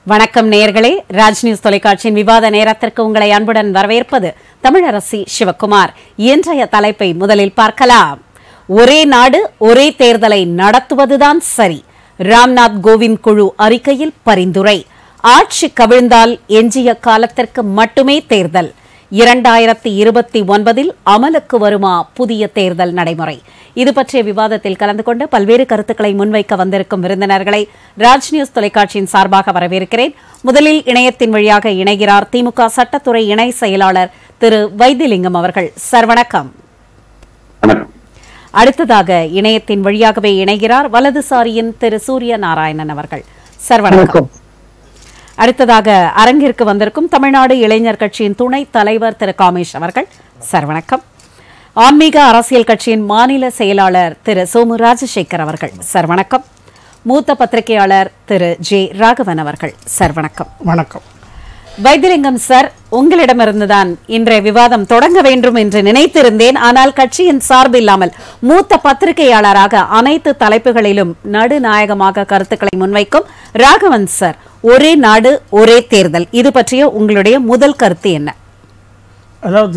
வணக்கம் நேயர்களே ராஜ் நியூஸ் தொலைக்காட்சியின் விவாத நேரத்திற்கு உங்களை அன்புடன் வரவேற்பது தமிழரசி சிவக்குமார் இன்றைய தலைப்பை முதலில் பார்க்கலாம் ஒரே நாடு ஒரே தேர்தலை நடத்துவதுதான் சரி ராம்நாத் கோவிந்த் குழு அறிக்கையில் பரிந்துரை ஆட்சி கவிழ்ந்தால் எஞ்சிய காலத்திற்கு மட்டுமே தேர்தல் இரண்டாயிரத்தி இருபத்தி ஒன்பதில் அமலுக்கு வருமா புதிய தேர்தல் நடைமுறை இது பற்றிய விவாதத்தில் கலந்து கொண்டு பல்வேறு கருத்துக்களை முன்வைக்க வந்திருக்கும் விருந்தினர்களை ராஜ் நியூஸ் தொலைக்காட்சியின் சார்பாக வரவேற்கிறேன் முதலில் இணையத்தின் வழியாக இணைகிறார் திமுக சட்டத்துறை இணை செயலாளர் திரு வைத்திலிங்கம் அவர்கள் சார் வணக்கம் வணக்கம் அடுத்ததாக இணையத்தின் வழியாகவே இணைகிறார் வலதுசாரியின் திரு சூரிய நாராயணன் அவர்கள் சார் வணக்கம் அடுத்ததாக அரங்கிற்கு வந்திருக்கும் தமிழ்நாடு இளைஞர் கட்சியின் துணைத் தலைவர் திரு காமேஷ் அவர்கள் சார் வணக்கம் ஆன்மீக அரசியல் கட்சியின் மாநில செயலாளர் திரு சோமு ராஜசேகர் அவர்கள் சார் வணக்கம் மூத்த பத்திரிகையாளர் திரு ஜே ராகவன் அவர்கள் சார் வணக்கம் வணக்கம் வைத்திலிங்கம் சார் உங்களிடமிருந்துதான் இன்றைய விவாதம் தொடங்க வேண்டும் என்று நினைத்திருந்தேன் ஆனால் கட்சியின் சார்பு இல்லாமல் மூத்த பத்திரிகையாளராக அனைத்து தலைப்புகளிலும் நடுநாயகமாக கருத்துக்களை முன்வைக்கும் ராகவன் சார் ஒரே நாடு ஒரே தேர்தல் இது பற்றிய உங்களுடைய முதல் கருத்து என்ன அதாவது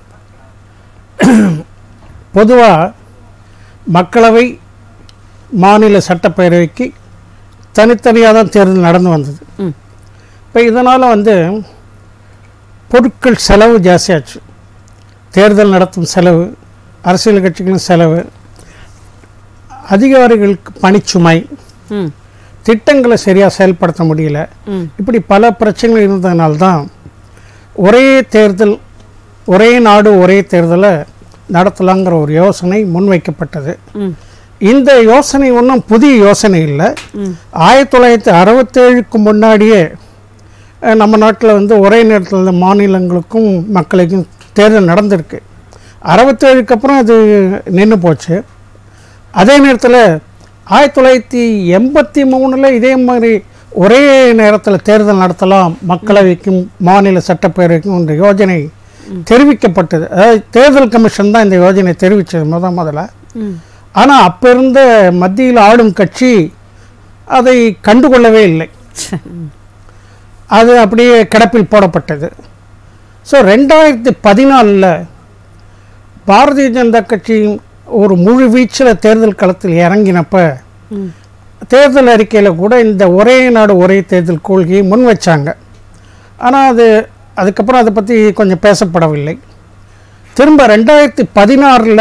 பொதுவாக மக்களவை மாநில சட்டப்பேரவைக்கு தனித்தனியாக தான் தேர்தல் நடந்து வந்தது ம். இப்போ இதனால் வந்து பொருட்கள் செலவு ஜாஸ்தியாச்சு தேர்தல் நடத்தும் செலவு அரசியல் கட்சிகளின் செலவு அதிகாரிகளுக்கு பணிச்சுமை ம், திட்டங்களை சரியாக செயல்படுத்த முடியல ம், இப்படி பல பிரச்சனைகள் இருந்ததுனால்தான் ஒரே தேர்தல் ஒரே நாடு ஒரே தேர்தலை நடத்தலாங்கிற ஒரு யோசனை முன்வைக்கப்பட்டது ம், இந்த யோசனை ஒன்றும் புதிய யோசனை இல்லை ம். ஆயிரத்தி தொள்ளாயிரத்தி அறுபத்தேழுக்கு முன்னாடியே அஹ், நம்ம நாட்டில் வந்து ஒரே நேரத்தில் உள்ள மாநிலங்களுக்கும் மக்களுக்கும் தேர்தல் நடந்திருக்கு அறுபத்தேழுக்கு அப்புறம் அது நின்று போச்சு அதே நேரத்தில் ஆயிரத்தி தொள்ளாயிரத்தி எண்பத்தி மூணில் இதே மாதிரி ஒரே நேரத்தில் தேர்தல் நடத்தலாம் மக்களவைக்கும் மாநில சட்டப்பேரவைக்கும் இந்த யோஜனை தெரிவிக்கப்பட்டது அதாவது தேர்தல் கமிஷன் தான் இந்த யோஜனை தெரிவித்தது முத முதல்ல ம், ஆனால் அப்போ இருந்த மத்தியில் ஆளும் கட்சி அதை கண்டுகொள்ளவே இல்லை அது அப்படியே கிடப்பில் போடப்பட்டது ஸோ ரெண்டாயிரத்தி பதினாலில் பாரதிய ஜனதா கட்சி ஒரு முழு வீச்சில் தேர்தல் களத்தில் இறங்கினப்ப ம், தேர்தல் அறிக்கையில் கூட இந்த ஒரே நாடு ஒரே தேர்தல் கொள்கையை முன் வச்சாங்க ஆனால் அது அதுக்கப்புறம் அதை பற்றி கொஞ்சம் பேசப்படவில்லை திரும்ப ரெண்டாயிரத்தி பதினாறில்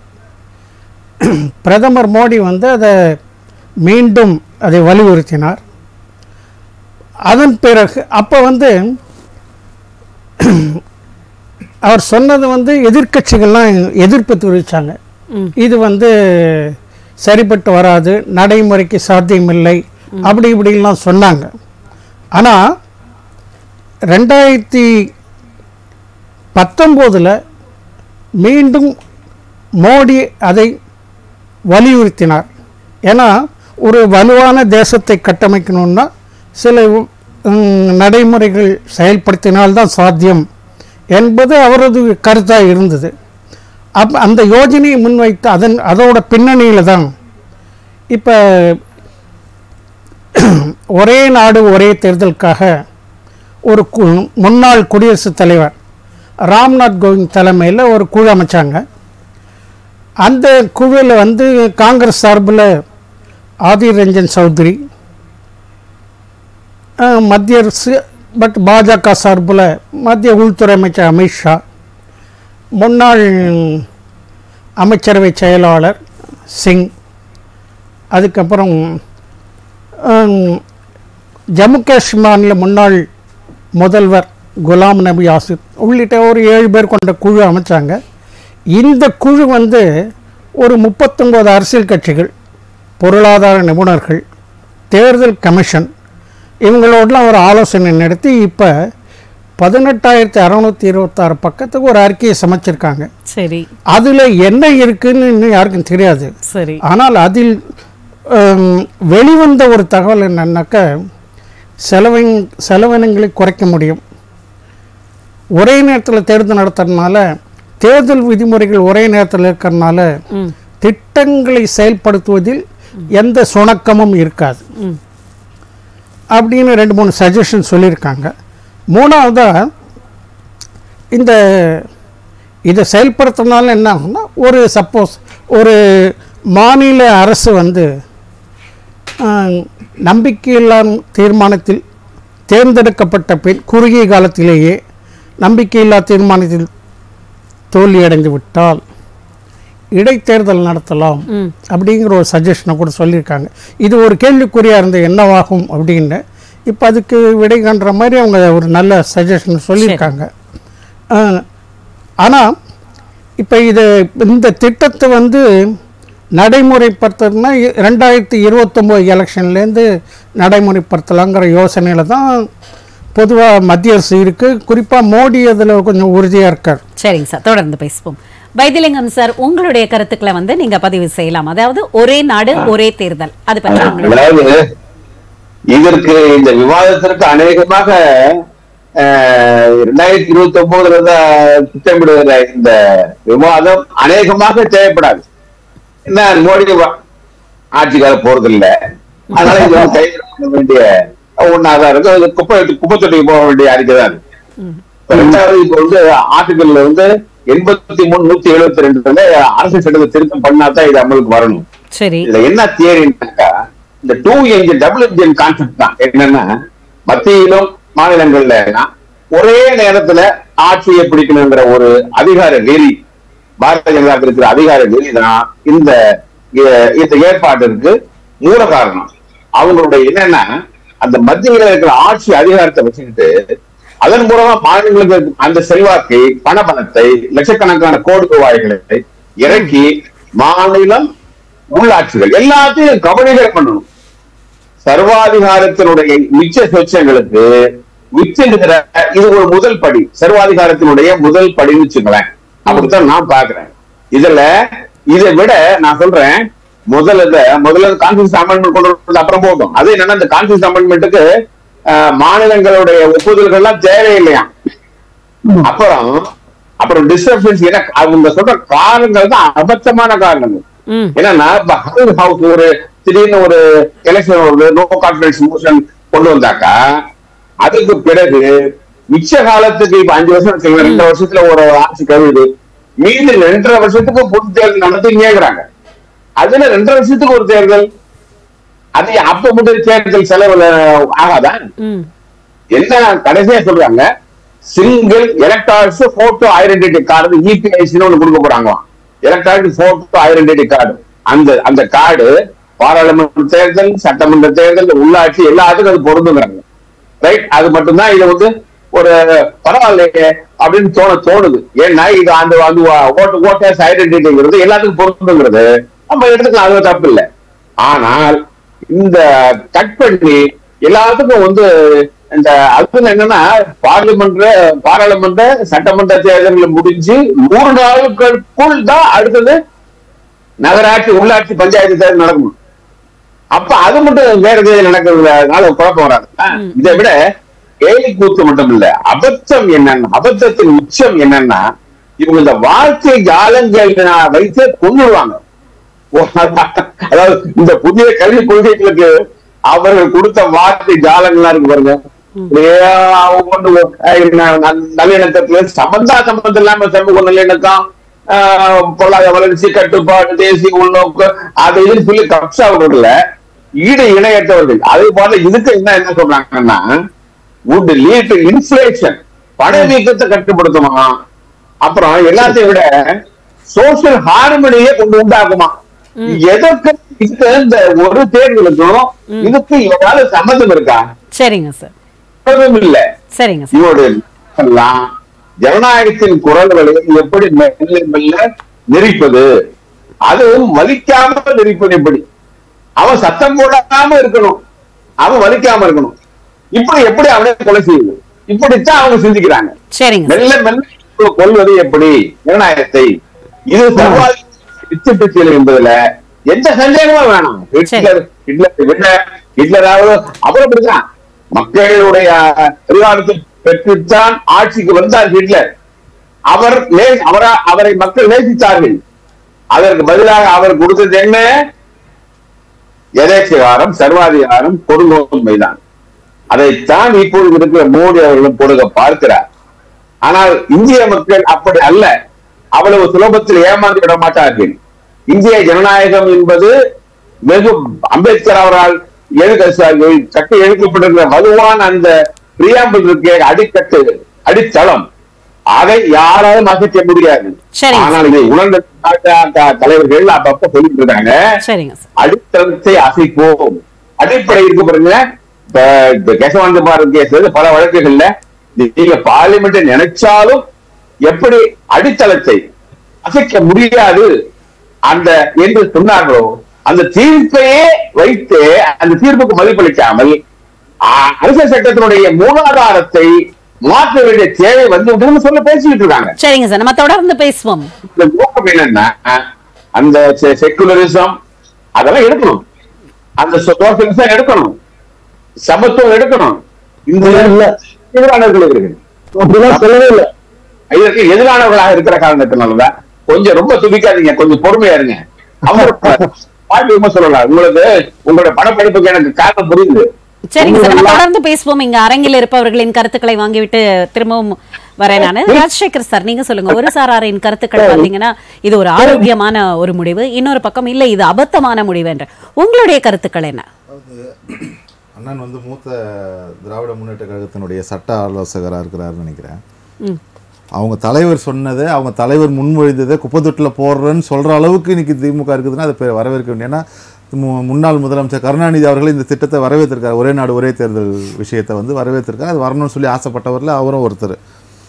பிரதமர் மோடி வந்து அதை மீண்டும் அதை வலியுறுத்தினார் அதன் பிறகு அப்போ வந்து அவர் சொன்னது வந்து எதிர்க்கட்சிகள்லாம் எதிர்ப்பு தெரிவித்தாங்க ம். இது வந்து சரிப்பட்டு வராது நடைமுறைக்கு சாத்தியமில்லை அப்படி இப்படிலாம் சொன்னாங்க ஆனால் ரெண்டாயிரத்தி பத்தொம்போதில் மீண்டும் மோடி அதை வலியுறுத்தினார் ஏன்னா ஒரு வலுவான தேசத்தை கட்டமைக்கணும்னா சில ம், நடைமுறைகள் செயல்படுத்தினால்தான் சாத்தியம் என்பது அவரது கருத்தாக இருந்தது அப் அந்த யோஜனையை முன்வைத்து அதன் அதோட பின்னணியில் தான் இப்போ ஒரே நாடு ஒரே தேர்தலுக்காக ஒரு கு முன்னாள் குடியரசுத் தலைவர் ராம்நாத் கோவிந்த் தலைமையில் ஒரு குழு அமைச்சாங்க அந்த குழுவில் வந்து காங்கிரஸ் சார்பில் ஆதிர் ரஞ்சன் சௌத்ரி அஹ், மத்திய அரசு பட் பாஜக சார்பில் மத்திய உள்துறை அமைச்சர் அமித்ஷா முன்னாள் அமைச்சரவை செயலாளர் சிங் அதுக்கப்புறம் ஹம், ஜம்மு காஷ்மீர் மாநில முன்னாள் முதல்வர் குலாம் நபி ஆசித் உள்ளிட்ட ஒரு ஏழு பேர் கொண்ட குழு அமைச்சாங்க இந்த குழு வந்து ஒரு முப்பத்தொம்போது அரசியல் கட்சிகள் பொருளாதார நிபுணர்கள் தேர்தல் கமிஷன் இவங்களோடலாம் ஒரு ஆலோசனை நடத்தி இப்போ பதினெட்டாயிரத்தி அறநூற்றி இருபத்தாறு பக்கத்துக்கு ஒரு அறிக்கையை சமைச்சிருக்காங்க சரி அதில் என்ன இருக்குன்னு இன்னும் யாருக்கும் தெரியாது சரி ஆனால் அதில் ஹம், வெளிவந்த ஒரு தகவல் என்னன்னாக்கா செலவின் செலவினங்களை குறைக்க முடியும் ஒரே நேரத்தில் தேர்தல் நடத்துறதுனால தேர்தல் விதிமுறைகள் ஒரே நேரத்தில் இருக்கிறதுனால ம், திட்டங்களை செயல்படுத்துவதில் எந்த சுணக்கமும் இருக்காது ம், அப்படின்னு ரெண்டு மூணு சஜஷன் சொல்லியிருக்காங்க மூணாவதாக இந்த இதை செயல்படுத்தினால என்ன ஆகும்னா ஒரு சப்போஸ் ஒரு மாநில அரசு வந்து ஆஹ், நம்பிக்கையில்லா தீர்மானத்தில் தேர்ந்தெடுக்கப்பட்ட பின் குறுகிய காலத்திலேயே நம்பிக்கையில்லா தீர்மானத்தில் தோல்வியடைந்து விட்டால் இடைத்தேர்தல் நடத்தலாம் ம் அப்படிங்கிற ஒரு சஜஷனை கூட சொல்லியிருக்காங்க இது ஒரு கேள்விக்குறியாக இருந்த என்னவாகும் அப்படின்னு இப்போ அதுக்கு விடை காண்ற மாதிரி அவங்க ஒரு நல்ல சஜஷன் சொல்லியிருக்காங்க ஆனால் இப்போ இது இந்த திட்டத்தை வந்து நடைமுறைப்படுத்துறதுனா இ- ரெண்டாயிரத்தி இருபத்தொம்போது எலெக்ஷன்லேருந்து நடைமுறைப்படுத்தலாங்கிற யோசனையில் தான் பொதுவாக மத்திய அரசு இருக்குது குறிப்பாக மோடி அதில் கொஞ்சம் உறுதியாக இருக்கார் சரிங்க சார் தொடர்ந்து பேசுவோம் வைத்திலிங்கம் சார் உங்களுடைய கருத்துக்களை வந்து நீங்க பதிவு செய்யலாம் அதாவது ஒரே நாடு ஒரே தேர்தல் அது பற்றி உங்களுடைய- அதாவது இதற்கு இந்த விவாதத்திற்கு அநேகமாக இரண்டாயிரத்தி இருபத்தி ஒன்பதுல தான் திட்டமிடுகிற இந்த விவாதம் அநேகமாக தேவைப்படாது என்ன மோடி வ- ஆட்சிக்கார போறது இல்ல அதனால இது வந்து கைது பண்ண வேண்டிய ஒன்னாதான் இருக்கு அது குப்பை குப்பை தொட்டிக்கு போக வேண்டிய அறிக்கை தான் இது. இப்ப ரெண்டாவது இப்ப வந்து ஆர்டிகல்ல வந்து எண்பத்தி மூணு நூத்தி எழுபத்தி ரெண்டுல அரசு சட்டத்தை திருத்தம் பண்ணா தான் இது அமலுக்கு வரணும் சரி இதுல என்ன தியரினாக்கா இந்த two engine double engine concept தான் என்னன்னா மத்தியிலும் மாநிலங்கள்ல ஒரே நேரத்துல ஆட்சியை பிடிக்கணுங்கிற ஒரு அதிகார வெறி பாரதிய ஜனதா இருக்கிற அதிகார வெறி தான் இந்த இ- இந்த ஏற்பாட்டிற்கு மூல காரணம் அவங்களுடைய என்னன்னா அந்த மத்தியில இருக்கிற ஆட்சி அதிகாரத்தை வச்சுக்கிட்டு அதன் மூலமா மாநிலங்களுக்கு அந்த செல்வாக்கை பணபலத்தை லட்சக்கணக்கான கோடி ரூபாய்களை இறக்கி மாநிலம் உள்ளாட்சிகள் எல்லாத்தையும் கபலீகரம் பண்ணணும் சர்வாதிகாரத்தினுடைய மிச்ச சொச்சங்களுக்கு விச்சிடுகிற இது ஒரு முதல் படி சர்வாதிகாரத்தினுடைய முதல் படின்னு வச்சுங்களேன் அப்படித்தான் நான் பாக்குறேன் இதுல இதை விட நான் சொல்றேன் முதல்ல இந்த முதல்ல கான்ஸ்டியூஷன் அமெண்ட்மெண்ட் கொண்டு வரது அப்புறம் போகும் அது என்னன்னா இந்த கான்ஸ்டியூஷன் அமெண்ட்மெண்ட்டுக்கு மாநிலங்களுடைய ஒப்புதல்கள் எல்லாம் தேவையில்லையா அப்புறம் அப்புறம் டிஸ்டர்பன்ஸ் என்ன அவங்க சொல்ற காரணங்கள் தான் அபத்தமான காரணங்கள் ம் என்னன்னா ஹவுஸ் ஒரு திடீர்னு ஒரு எலெக்ஷன் வருது நோ கான்பிடன்ஸ் மோஷன் கொண்டு வந்தாக்கா அதுக்கு பிறகு மிச்ச காலத்துக்கு இப்ப அஞ்சு வருஷம் வச்சுக்கோங்க, ரெண்டு வருஷத்துல ஒரு ஆட்சி கழுவுது மீதி ரெண்டரை வருஷத்துக்கு பொது தேர்தல் நடத்தி கேக்குறாங்க அதுல ரெண்டரை வருஷத்துக்கு ஒரு தேர்தல் அது அப்ப மட்டும் தேர்தல் செலவுல ஆகாதா ம் என்ன கடைசியா சொல்றாங்க single electors photo identity card இபிஐசின்னு ஒண்ணு கொடுக்க போறாங்களாம் எலக்ட்ரானிக் போட்டோ ஐடென்டிட்டி கார்டு அந்த அந்த கார்டு பாராளுமன்ற தேர்தல் சட்டமன்ற தேர்தல் உள்ளாட்சி எல்லாத்துக்கும் அது பொருந்துங்கிறாங்க ரைட் அது மட்டும்தான் இது வந்து ஒரு பரவாயில்லையே அப்படின்னு தோண தோணுது ஏன்னா இது அந்த அந்த ஓட்டு ஓட்டர்ஸ் ஐடென்டிட்டிங்கிறது எல்லாத்துக்கும் பொருந்துங்கிறது நம்ம எடுத்துக்கலாம் அது தப்பு இல்லை ஆனால் இந்த கட் பண்ணி எல்லாத்துக்கும் வந்து இந்த அதுல என்னன்னா பார்லிமெண்ட் பாராளுமன்ற சட்டமன்ற தேர்தல்கள் முடிஞ்சு நூறு நாளுக்குள் தான் அடுத்தது நகராட்சி உள்ளாட்சி பஞ்சாயத்து தேர்தல் நடக்கும் அப்ப அது மட்டும் வேற தேர்தல் நடக்கிறதுனால குழப்பம் வராது இதை விட கேலி கூத்து மட்டும் இல்ல அபத்தம் என்னன்னா அபத்தத்தின் உச்சம் என்னன்னா இவங்க இந்த வாழ்க்கை ஜாலங்கள் வைத்து கொண்டுடுவாங்க அதாவது இந்த புதிய கல்விக் கொள்கைகளுக்கு அவர்கள் கொடுத்த வார்த்தை ஜாலங்களா இருக்கு பாருங்க அப்படியே ஒவ்வொன்று ந- நல்லிணக்கத்துல சம்பந்தா சம்பந்தம் இல்லாம சமூக நல்லிணக்கம் ஆஹ், பொருளாதார வளர்ச்சி கட்டுப்பாடு தேசிய உள்நோக்கு அது இதுன்னு சொல்லி கப்சா விடல ஈடு இணையற்றவர்கள் அதே போல இதுக்கு என்ன என்ன சொல்றாங்கன்னா would lead to inflation பணவீக்கத்தை கட்டுப்படுத்துமா அப்புறம் எல்லாத்தையும் விட சோசியல் ஹார்மனியை கொண்டு உண்டாக்குமா எதற்கு இதுக்கு இந்த ஒரு தேர்தலுக்கும் இதுக்கு ஏதாவது சம்மந்தம் இருக்கா சரிங்க சார் சம்மந்தம் இல்ல சரிங்க சார் இவருடைய எல்லாம் ஜனநாயகத்தின் குரல்களை எப்படி மெல்ல மெல்ல நெரிப்பது அதுவும் வலிக்காம நெரிப்பது எப்படி அவன் சத்தம் போடாம இருக்கணும் அவன் வலிக்காம இருக்கணும் இப்படி எப்படி அவனை கொலை செய்யுது இப்படித்தான் அவங்க சிந்திக்கிறாங்க சரிங்க சார் மெல்ல மெல்ல கொள்வது எப்படி ஜனநாயகத்தை இது சர்வாதி வித்துட்டு என்பதுல எந்த சந்தேகமும் வேணாம் ஹிட்லர் ஹிட்லர் ஹிட்லர் ஹிட்லராவது அப்புறம் அப்படிதான் மக்களுடைய அதிகாரத்தை பெற்றுத்தான் ஆட்சிக்கு வந்தார் ஹிட்லர் அவர் நே- அவரா அவரை மக்கள் நேசித்தார்கள் அதற்கு பதிலாக அவர் கொடுத்தது என்ன எதேச்சகாரம் சர்வாதிகாரம் கொடுங்கோன்மைதான் அதைத்தான் இப்பொழுது இருக்கிற மோடி அவர்களும் கொடுக்க பார்க்கிறார் ஆனால் இந்திய மக்கள் அப்படி அல்ல அவ்வளவு சுலபத்தில் ஏமாந்து விட மாட்டார்கள் இந்திய ஜனநாயகம் என்பது வெகு அம்பேத்கர் அவரால் எழுத கட்டி எழுப்பப்பட்டிருக்கிற வலுவான அந்த பிரியாம்பிள் இருக்க அடிக்கட்டு அடித்தளம் அதை யாராலும் அசைக்க முடியாது சரிங்க. ஆனால் இதை உணர்ந்த பாஜக தலைவர்கள் அப்பப்ப சொல்லிட்டு இருக்காங்க சரிங்க சார் அடித்தளத்தை அசைப்போம் அடிப்படை இருக்கு பாருங்க இப்ப இப்ப கேசவானந்த பாரத் கேஸ் பல வழக்குகள்ல நீங்க பார்லிமெண்ட் நினைச்சாலும் எப்படி அடித்தளத்தை அசைக்க முடியாது அந்த என்று சொன்னார்களோ அந்த தீர்ப்பையே வைத்து அந்த தீர்ப்புக்கு மதிப்பளிக்காமல் ஆ, அரசியல் சட்டத்தினுடைய மூலாதாரத்தை மாற்ற வேண்டிய தேவை வந்து விட்டதுன்னு சொல்ல பேசிக்கிட்டு இருக்காங்க சரிங்க சார் நம்ம தொடர்ந்து பேசுவோம் இந்த நோக்கம் என்னன்னா அந்த செக்குலரிசம் அதெல்லாம் எடுக்கணும் அந்த சோசியலிசம் எடுக்கணும் சமத்துவம் எடுக்கணும் இந்த இல்ல. எதிரானவர்கள் இருக்கு அப்படிலாம் சொல்லவே இல்லை இதற்கு எதிரானவர்களாக இருக்கிற காரணத்தினாலதான் கொஞ்சம் ரொம்ப துடிக்காதீங்க கொஞ்சம் பொறுமையா இருங்க அவங்க வாழ்வு சொல்லலாம் உங்களுக்கு உங்களுடைய படப்படிப்புக்கு எனக்கு காரணம் புரியுது சரிங்க சார் நம்ம உங்களெல்லாம் தொடர்ந்து பேசுவோம் இங்க அரங்கில் இருப்பவர்களின் கருத்துக்களை வாங்கிவிட்டு திரும்பவும் வரேன் நானு ராஜசேகர் சார் நீங்க சொல்லுங்க ஒரு சாராரின் கருத்துக்கள் பாத்தீங்கன்னா இது ஒரு ஆரோக்கியமான ஒரு முடிவு இன்னொரு பக்கம் இல்ல இது அபத்தமான முடிவு என்று உங்களுடைய கருத்துக்கள் என்ன அண்ணன் வந்து மூத்த திராவிட முன்னேற்ற கழகத்தினுடைய சட்ட ஆலோசகராக இருக்கிறாருன்னு நினைக்கிறேன் ம். அவங்க தலைவர் சொன்னதை அவங்க தலைவர் முன்மொழிந்ததை குப்பத்தொட்டில் போடுறேன்னு சொல்கிற அளவுக்கு இன்னைக்கு திமுக இருக்குதுன்னா அதை பெ- வரவேற்க வேண்டும் ஏன்னா மு- முன்னாள் முதலமைச்சர் கருணாநிதி அவர்கள் இந்த திட்டத்தை வரவேற்றிருக்காரு ஒரே நாடு ஒரே தேர்தல் விஷயத்தை வந்து வரவேற்றிருக்காரு அது வரணும்னு சொல்லி ஆசைப்பட்டவரில் அவரும் ஒருத்தர்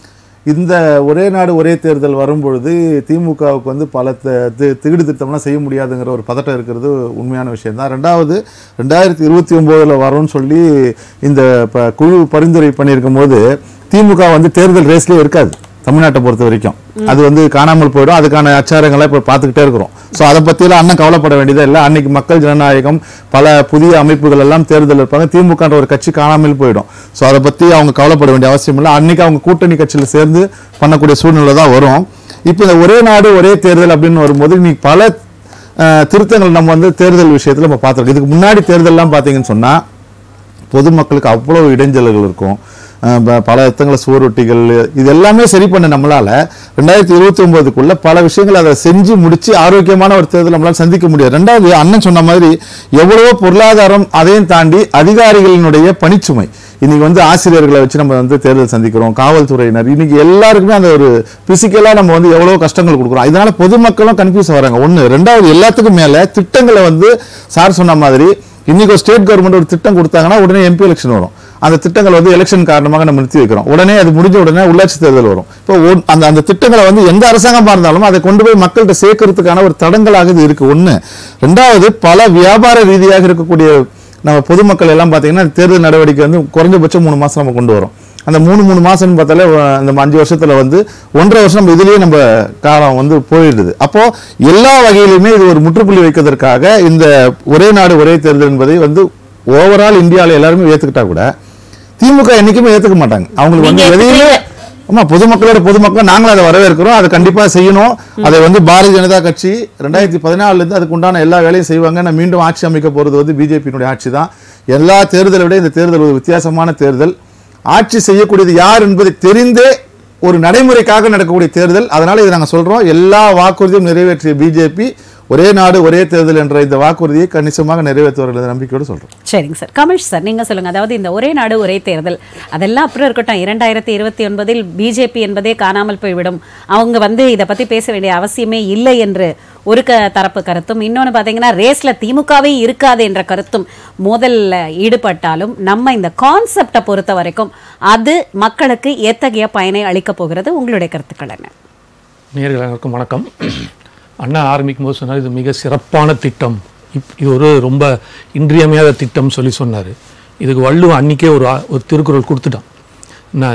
இந்த ஒரே நாடு ஒரே தேர்தல் வரும்பொழுது திமுகவுக்கு வந்து பல தி- தி- திகிடு திட்டம்லாம் செய்ய முடியாதுங்கிற ஒரு பதட்டம் இருக்கிறது உண்மையான விஷயம் தான் ரெண்டாவது ரெண்டாயிரத்தி இருபத்தி ஒம்போதில் வரும்னு சொல்லி இந்த ப- குழு பரிந்துரை பண்ணியிருக்கும் போது திமுக வந்து தேர்தல் ரேஸ்லேயே இருக்காது தமிழ்நாட்டை பொறுத்த வரைக்கும் அது வந்து காணாமல் போயிடும் அதுக்கான அச்சாரங்களை இப்போ பார்த்துக்கிட்டே இருக்கிறோம் ஸோ அதை பற்றியெல்லாம் அண்ணன் கவலைப்பட வேண்டியதே இல்லை அன்னைக்கு மக்கள் ஜனநாயகம் பல புதிய அமைப்புகள் எல்லாம் தேர்தல் இருப்பாங்க திமுகன்ற ஒரு கட்சி காணாமல் போயிடும் ஸோ அதை பற்றி அவங்க கவலைப்பட வேண்டிய அவசியம் இல்லை அன்னைக்கு அவங்க கூட்டணி கட்சியில் சேர்ந்து பண்ணக்கூடிய சூழ்நிலை தான் வரும் இப்போ இந்த ஒரே நாடு ஒரே தேர்தல் அப்படின்னு வரும்போது இன்னைக்கு பல அஹ், திருத்தங்கள் நம்ம வந்து தேர்தல் விஷயத்தில் நம்ம பார்த்துருக்கோம் இதுக்கு முன்னாடி தேர்தல்லாம் பார்த்தீங்கன்னு சொன்னால் பொதுமக்களுக்கு அவ்வளவு இடைஞ்சல்கள் இருக்கும் அஹ் ப- பல இடத்துல சுவரொட்டிகள் இது எல்லாமே சரி பண்ண நம்மளால ரெண்டாயிரத்தி இருபத்தி ஒன்பதுக்குள்ள பல விஷயங்கள் அதை செஞ்சு முடிச்சு ஆரோக்கியமான ஒரு தேர்தல் நம்மளால சந்திக்க முடியாது ரெண்டாவது அண்ணன் சொன்ன மாதிரி எவ்வளவோ பொருளாதாரம் அதையும் தாண்டி அதிகாரிகளினுடைய பணிச்சுமை இன்னைக்கு வந்து ஆசிரியர்களை வச்சு நம்ம வந்து தேர்தல் சந்திக்கிறோம் காவல்துறையினர் இன்னைக்கு எல்லாருக்குமே அந்த ஒரு பிசிக்கலா நம்ம வந்து எவ்வளவு கஷ்டங்கள் கொடுக்குறோம் இதனால பொதுமக்களும் கன்ஃபியூஸ் வராங்க ஒண்ணு ரெண்டாவது எல்லாத்துக்கும் மேல திட்டங்களை வந்து சார் சொன்ன மாதிரி இன்னைக்கு ஒரு ஸ்டேட் கவர்மெண்ட் ஒரு திட்டம் கொடுத்தாங்கன்னா உடனே எம்பி எலெக்ஷன் வரும் அந்த திட்டங்கள் வந்து எலெக்ஷன் காரணமாக நம்ம நிறுத்தி வைக்கிறோம் உடனே அது முடிஞ்ச உடனே உள்ளாட்சி தேர்தல் வரும் இப்போ ஒன்- அந்த அந்த திட்டங்களை வந்து எந்த அரசாங்கமா இருந்தாலும் அதை கொண்டு போய் மக்கள்கிட்ட சேர்க்கறதுக்கான ஒரு தடங்களாக இது இருக்கு ஒண்ணு ரெண்டாவது பல வியாபார ரீதியாக இருக்கக்கூடிய நம்ம பொதுமக்கள் எல்லாம் பார்த்தீங்கன்னா தேர்தல் நடவடிக்கை வந்து குறைஞ்சபட்சம் மூணு மாசம் நம்ம கொண்டு வரோம் அந்த மூணு மூணு மாசம்னு பார்த்தாலே அஹ், இந்த அஞ்சு வருஷத்துல வந்து ஒன்றரை வருஷம் நம்ம இதுலயே நம்ம காலம் வந்து போயிடுது அப்போ எல்லா வகையிலுமே இது ஒரு முற்றுப்புள்ளி வைக்கிறதுக்காக இந்த ஒரே நாடு ஒரே தேர்தல் என்பதை வந்து ஓவரால் இந்தியாவில் எல்லாருமே ஏத்துக்கிட்டா கூட திமுக என்னைக்குமே ஏத்துக்க மாட்டாங்க அவங்களுக்கு வந்து நீங்க எதையுமே ஏத்துக்கிறீங்க. ஆமா பொதுமக்களோட பொதுமக்கள் நாங்களும் அதை வரவேற்கிறோம் அதை கண்டிப்பா செய்யணும் அதை வந்து பாரதிய ஜனதா கட்சி ரெண்டாயிரத்தி பதினாலுல இருந்து அதுக்கு உண்டான எல்லா வேலையும் செய்வாங்க நான் மீண்டும் ஆட்சி அமைக்க போறது வந்து பிஜேபியினுடைய ஆட்சி தான் எல்லா தேர்தலை விட இந்த தேர்தல் ஒரு வித்தியாசமான தேர்தல் ஆட்சி செய்யக்கூடியது யார் என்பதை தெரிந்தே ஒரு நடைமுறைக்காக நடக்கக்கூடிய தேர்தல் அதனால இதை நாங்க சொல்றோம் எல்லா வாக்குறுதியும் நிறைவேற்றிய பிஜேபி ஒரே நாடு ஒரே தேர்தல் என்ற இந்த வாக்குறுதியை கணிசமாக நிறைவேற்றுவார்கள் என்ற நம்பிக்கையோடு சொல்றோம் சரிங்க சார் கமேஷ் சார் நீங்க சொல்லுங்க அதாவது இந்த ஒரே நாடு ஒரே தேர்தல் அதெல்லாம் அப்புறம் இருக்கட்டும் இரண்டாயிரத்தி இருபத்தி ஒன்பதில் பிஜேபி என்பதே காணாமல் போய்விடும் அவங்க வந்து இதை பத்தி பேச வேண்டிய அவசியமே இல்லை என்று ஒரு க தரப்பு கருத்தும் இன்னொன்னு பாத்தீங்கன்னா ரேஸ்ல திமுகவே இருக்காது என்ற கருத்தும் மோதல்ல ஈடுபட்டாலும் நம்ம இந்த கான்செப்டை பொறுத்த வரைக்கும் அது மக்களுக்கு எத்தகைய பயனை அளிக்க போகிறது உங்களுடைய கருத்துக்கள் என்ன நேயர்கள் அனைவருக்கும் வணக்கம் அண்ணா ஆரம்பிக்கும் போது சொன்னார் இது மிக சிறப்பான திட்டம் இப் இது ஒரு ரொம்ப இன்றியமையாத திட்டம் சொல்லி சொன்னார் இதுக்கு வள்ளுவன் அன்னிக்கே ஒரு ஆ- ஒரு திருக்குறள் கொடுத்துட்டான் என்ன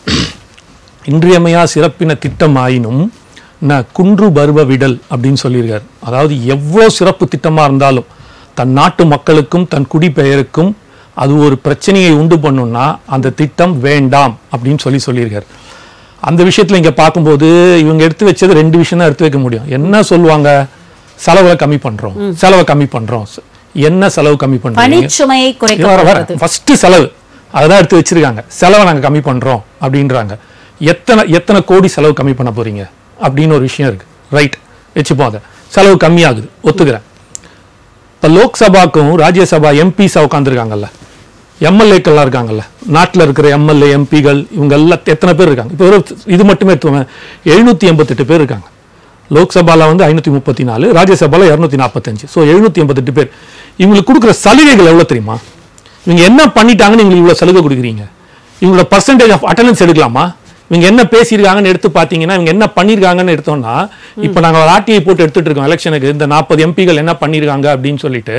இன்றியமையா சிறப்பின திட்டம் ஆயினும் என்ன குன்று பருவ விடல் அப்படின்னு சொல்லியிருக்காரு அதாவது எவ்வளோ சிறப்பு திட்டமாக இருந்தாலும் தன் நாட்டு மக்களுக்கும் தன் குடிப்பெயருக்கும் அது ஒரு பிரச்சனையை உண்டு பண்ணும்னா அந்த திட்டம் வேண்டாம் அப்படின்னு சொல்லி சொல்லியிருக்காரு அந்த விஷயத்துல இங்க பார்க்கும்போது இவங்க எடுத்து வச்சது ரெண்டு விஷயம் தான் எடுத்து வைக்க முடியும் என்ன சொல்லுவாங்க செலவை கம்மி பண்றோம் செலவை கம்மி பண்றோம் என்ன செலவு கம்மி பண்றீங்க பணிச்சுமையை வர வர குறைக்க ஃபர்ஸ்ட் செலவு அதை எடுத்து வச்சிருக்காங்க செலவை நாங்க கம்மி பண்றோம் அப்படின்றாங்க எத்தனை எத்தனை கோடி செலவு கம்மி பண்ண போறீங்க அப்படின்னு ஒரு விஷயம் இருக்கு ரைட் வச்சுப்போம் அதை செலவு கம்மியாகுது ஒத்துக்கிறேன் இப்போ லோக்சபாக்கும் ராஜ்யசபா எம்பிஸா உட்காந்துருக்காங்கல்ல எம்எல்ஏக்கள்லாம் இருக்காங்கல்ல நாட்டில் இருக்கிற எம்எல்ஏ எம்பிகள் இவங்க எல்லாம் எத்தனை பேர் இருக்காங்க இப்போ ஒரு இது மட்டுமே எடுத்துவோம் எழுநூற்றி எண்பத்தெட்டு பேர் இருக்காங்க லோக்சபால வந்து ஐநூற்றி முப்பத்தி நாலு ராஜ்யசபால இரநூத்தி நாற்பத்தஞ்சு ஸோ எழுநூற்றி எண்பத்தெட்டு பேர் இவங்களுக்கு கொடுக்குற சலுகைகள் எவ்வளோ தெரியுமா இவங்க என்ன பண்ணிட்டாங்கன்னு இவங்களுக்கு இவ்வளோ சலுகை கொடுக்குறீங்க இவங்களோட பர்சன்டேஜ் ஆஃப் அட்டண்டன்ஸ் எடுக்கலாமா இவங்க என்ன பேசியிருக்காங்கன்னு எடுத்து பார்த்தீங்கன்னா இவங்க என்ன பண்ணியிருக்காங்கன்னு எடுத்தோம்னா இப்போ நாங்கள் ஒரு ஆர்டிஐ போட்டு எடுத்துட்டு இருக்கோம் எலெக்ஷனுக்கு இந்த நாற்பது எம்பிகள் என்ன பண்ணியிருக்காங்க அப்படின்னு சொல்லிட்டு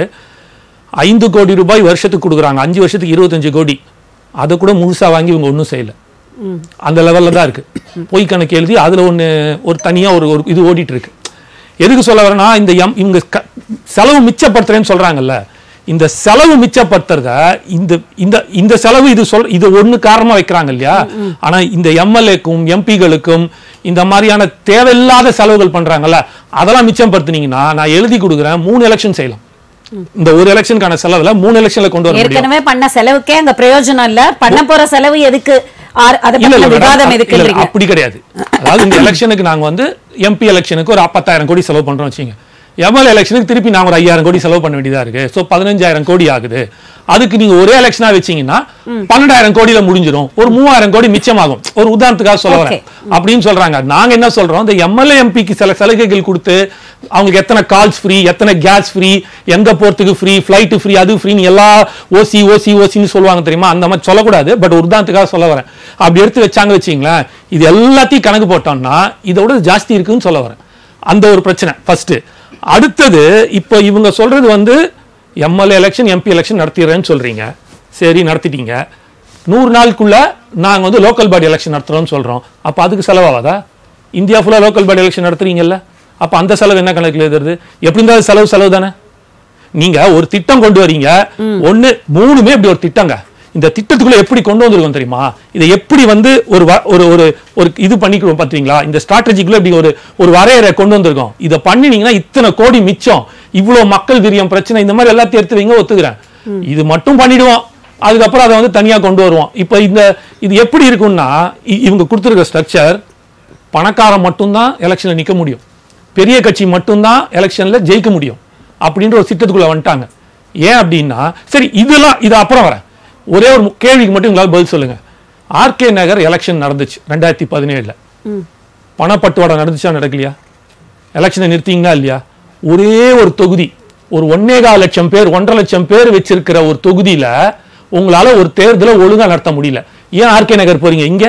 ஐந்து கோடி ரூபாய் வருஷத்துக்கு கொடுக்குறாங்க அஞ்சு வருஷத்துக்கு இருபத்தஞ்சு கோடி அதை கூட முழுசா வாங்கி இவங்க ஒன்றும் செய்யல அந்த லெவல்ல தான் இருக்கு பொய் கணக்கு எழுதி அதுல ஒன்று ஒரு தனியா ஒரு ஒரு இது ஓடிட்டு இருக்கு எதுக்கு சொல்ல வரேன்னா இந்த எம் இவங்க க- செலவு மிச்சப்படுத்துறேன்னு சொல்றாங்கல்ல இந்த செலவு மிச்சப்படுத்துறத இந்த இந்த இந்த செலவு இது சொல் இது ஒண்ணு காரணமா வைக்கிறாங்க இல்லையா ஆனா இந்த எம்எல்ஏக்கும் எம்பிகளுக்கும் இந்த மாதிரியான தேவையில்லாத செலவுகள் பண்றாங்கல்ல அதெல்லாம் மிச்சப்படுத்துனீங்கன்னா நான் எழுதி கொடுக்குறேன் மூணு எலெக்ஷன் செய்யலாம் இந்த ஒரு எலெக்ஷனுக்கான செலவுல மூணு எலெக்ஷன்ல கொண்டு வர முடியும் ஏற்கனவே பண்ண செலவுக்கே அங்க பிரயோஜனம் இல்ல பண்ண போற செலவு எதுக்கு ஆர்- அதை இல்ல, இல்ல, பத்தின madam. விவாதம் இல்ல, இல்ல, எதுக்குன்றீங்க அப்படி கிடையாது அதாவது இந்த எலெக்ஷனுக்கு நாங்க வந்து எம்பி எலெக்ஷனுக்கு ஒரு பத்தாயிரம் கோடி செலவு பண்றோம் வச்சுங்க எம்எல்ஏ எலெக்ஷனுக்கு திருப்பி நாங்க ஒரு ஐயாயிரம் கோடி செலவு பண்ண வேண்டியதா இருக்கு சோ பதினஞ்சாயிரம் கோடி ஆகுது அதுக்கு நீங்க ஒரே எலெக்ஷனா வச்சீங்கன்னா பன்னெண்டாயிரம் கோடியில முடிஞ்சிடும் ஒரு மூவாயிரம் கோடி மிச்சமாகும் ஒரு உதாரணத்துக்காக சொல்ல வரேன் அப்படின்னு சொல்றாங்க நாங்க என்ன சொல்றோம் இந்த எம்எல்ஏ எம்பிக்கு சில சலுகைகள் கொடுத்து அவங்களுக்கு எத்தனை கால்ஸ் ஃப்ரீ எத்தனை கேஸ் ஃப்ரீ எங்க போறதுக்கு ஃப்ரீ ஃபிளைட் ஃப்ரீ அது ஃப்ரீன்னு எல்லா ஓசி ஓசி ஓசின்னு சொல்லுவாங்க தெரியுமா அந்த மாதிரி சொல்லக்கூடாது பட் ஒரு உதாரணத்துக்காக சொல்ல வரேன் அப்படி எடுத்து வச்சாங்க வச்சிங்களேன் இது எல்லாத்தையும் கணக்கு போட்டோம்னா இதோட ஜாஸ்தி இருக்குன்னு சொல்ல வரேன் அந்த ஒரு பிரச்சனை ஃபர்ஸ்ட் அடுத்தது இப்போ இவங்க சொல்றது வந்து எம்எல்ஏ எலெக்ஷன் எம்பி எலெக்ஷன் நடத்திடுறேன்னு சொல்றீங்க சரி நடத்திட்டீங்க நூறு நாளுக்குள்ள நாங்க வந்து லோக்கல் பாடி எலெக்ஷன் நடத்துறோம்னு சொல்றோம் அப்ப அதுக்கு செலவாகாதா இந்தியா ஃபுல்லா லோக்கல் பாடி எலெக்ஷன் நடத்துறீங்கல்ல அப்ப அந்த செலவு என்ன கணக்குல எழுதுறது எப்படி இருந்தாலும் செலவு செலவு தானே நீங்க ஒரு திட்டம் கொண்டு வரீங்க ஒண்ணு மூணுமே இப்படி ஒரு திட்டங்க இந்த திட்டத்துக்குள்ள எப்படி கொண்டு வந்திருக்கோம் தெரியுமா இதை எப்படி வந்து ஒரு வ- ஒரு ஒரு ஒரு இது பண்ணிக்கிறோம் பாத்தீங்களா இந்த ஸ்ட்ராட்டஜிக்குள்ள இப்படி ஒரு ஒரு வரையறை கொண்டு வந்திருக்கோம் இதை பண்ணினீங்கன்னா இத்தனை கோடி மிச்சம் இவ்வளவு மக்கள் விரியம் பிரச்சனை இந்த மாதிரி எல்லாத்தையும் எடுத்து வைங்க ஒத்துக்கிறேன் இது மட்டும் பண்ணிடுவோம் அதுக்கப்புறம் அதை வந்து தனியா கொண்டு வருவோம் இப்போ இந்த இது எப்படி இருக்கும்னா இ- இவங்க கொடுத்துருக்க ஸ்ட்ரக்சர் பணக்காரன் மட்டும்தான் எலெக்ஷன்ல நிக்க முடியும் பெரிய கட்சி மட்டும்தான் எலெக்ஷன்ல ஜெயிக்க முடியும் அப்படின்ற ஒரு திட்டத்துக்குள்ள வந்துட்டாங்க ஏன் அப்படின்னா சரி இதெல்லாம் இது அப்புறம் வரேன் ஒரே ஒரு மு- கேள்விக்கு மட்டும் உங்களால் பதில் சொல்லுங்க ஆர்கே நகர் எலெக்ஷன் நடந்துச்சு ரெண்டாயிரத்தி பதினேழுல பணப்பட்டுவாடா நடந்துச்சா நடக்கலையா எலெக்ஷனை நிறுத்தீங்களா இல்லையா ஒரே ஒரு தொகுதி ஒரு ஒன்னேகால் லட்சம் பேர் ஒன்றரை லட்சம் பேர் வச்சிருக்கிற ஒரு தொகுதியில உங்களால ஒரு தேர்தலை ஒழுங்கா நடத்த முடியல ஏன் ஆர்கே நகர் போறீங்க இங்க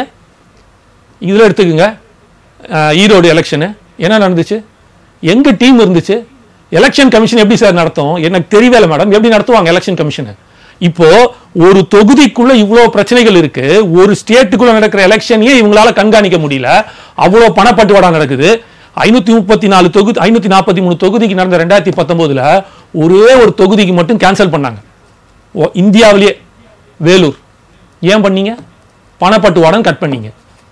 இதுல எடுத்துக்கோங்க அஹ், ஈரோடு எலெக்ஷனு என்ன நடந்துச்சு எங்க டீம் இருந்துச்சு எலெக்ஷன் கமிஷன் எப்படி சார் நடத்தும் எனக்கு தெரியவே மேடம் எப்படி நடத்துவாங்க எலெக்ஷன் கமிஷன் இப்போ ஒரு தொகுதிக்குள்ள இவ்வளவு பிரச்சனைகள் இருக்கு ஒரு ஸ்டேட்டுக்குள்ள நடக்கிற எலெக்ஷனையே இவங்களால கண்காணிக்க முடியல அவ்வளவு பணப்பட்டுவாடா நடக்குது ஐநூத்தி முப்பத்தி நாலு தொகுதி ஐநூத்தி நாற்பத்தி மூணு தொகுதிக்கு நடந்த ரெண்டாயிரத்தி பத்தொன்பதுல ஒரே ஒரு தொகுதிக்கு மட்டும் கேன்சல் பண்ணாங்க ஓ, இந்தியாவிலேயே வேலூர் ஏன் பண்ணீங்க பணப்பட்டுவாடம் கட் பண்ணீங்க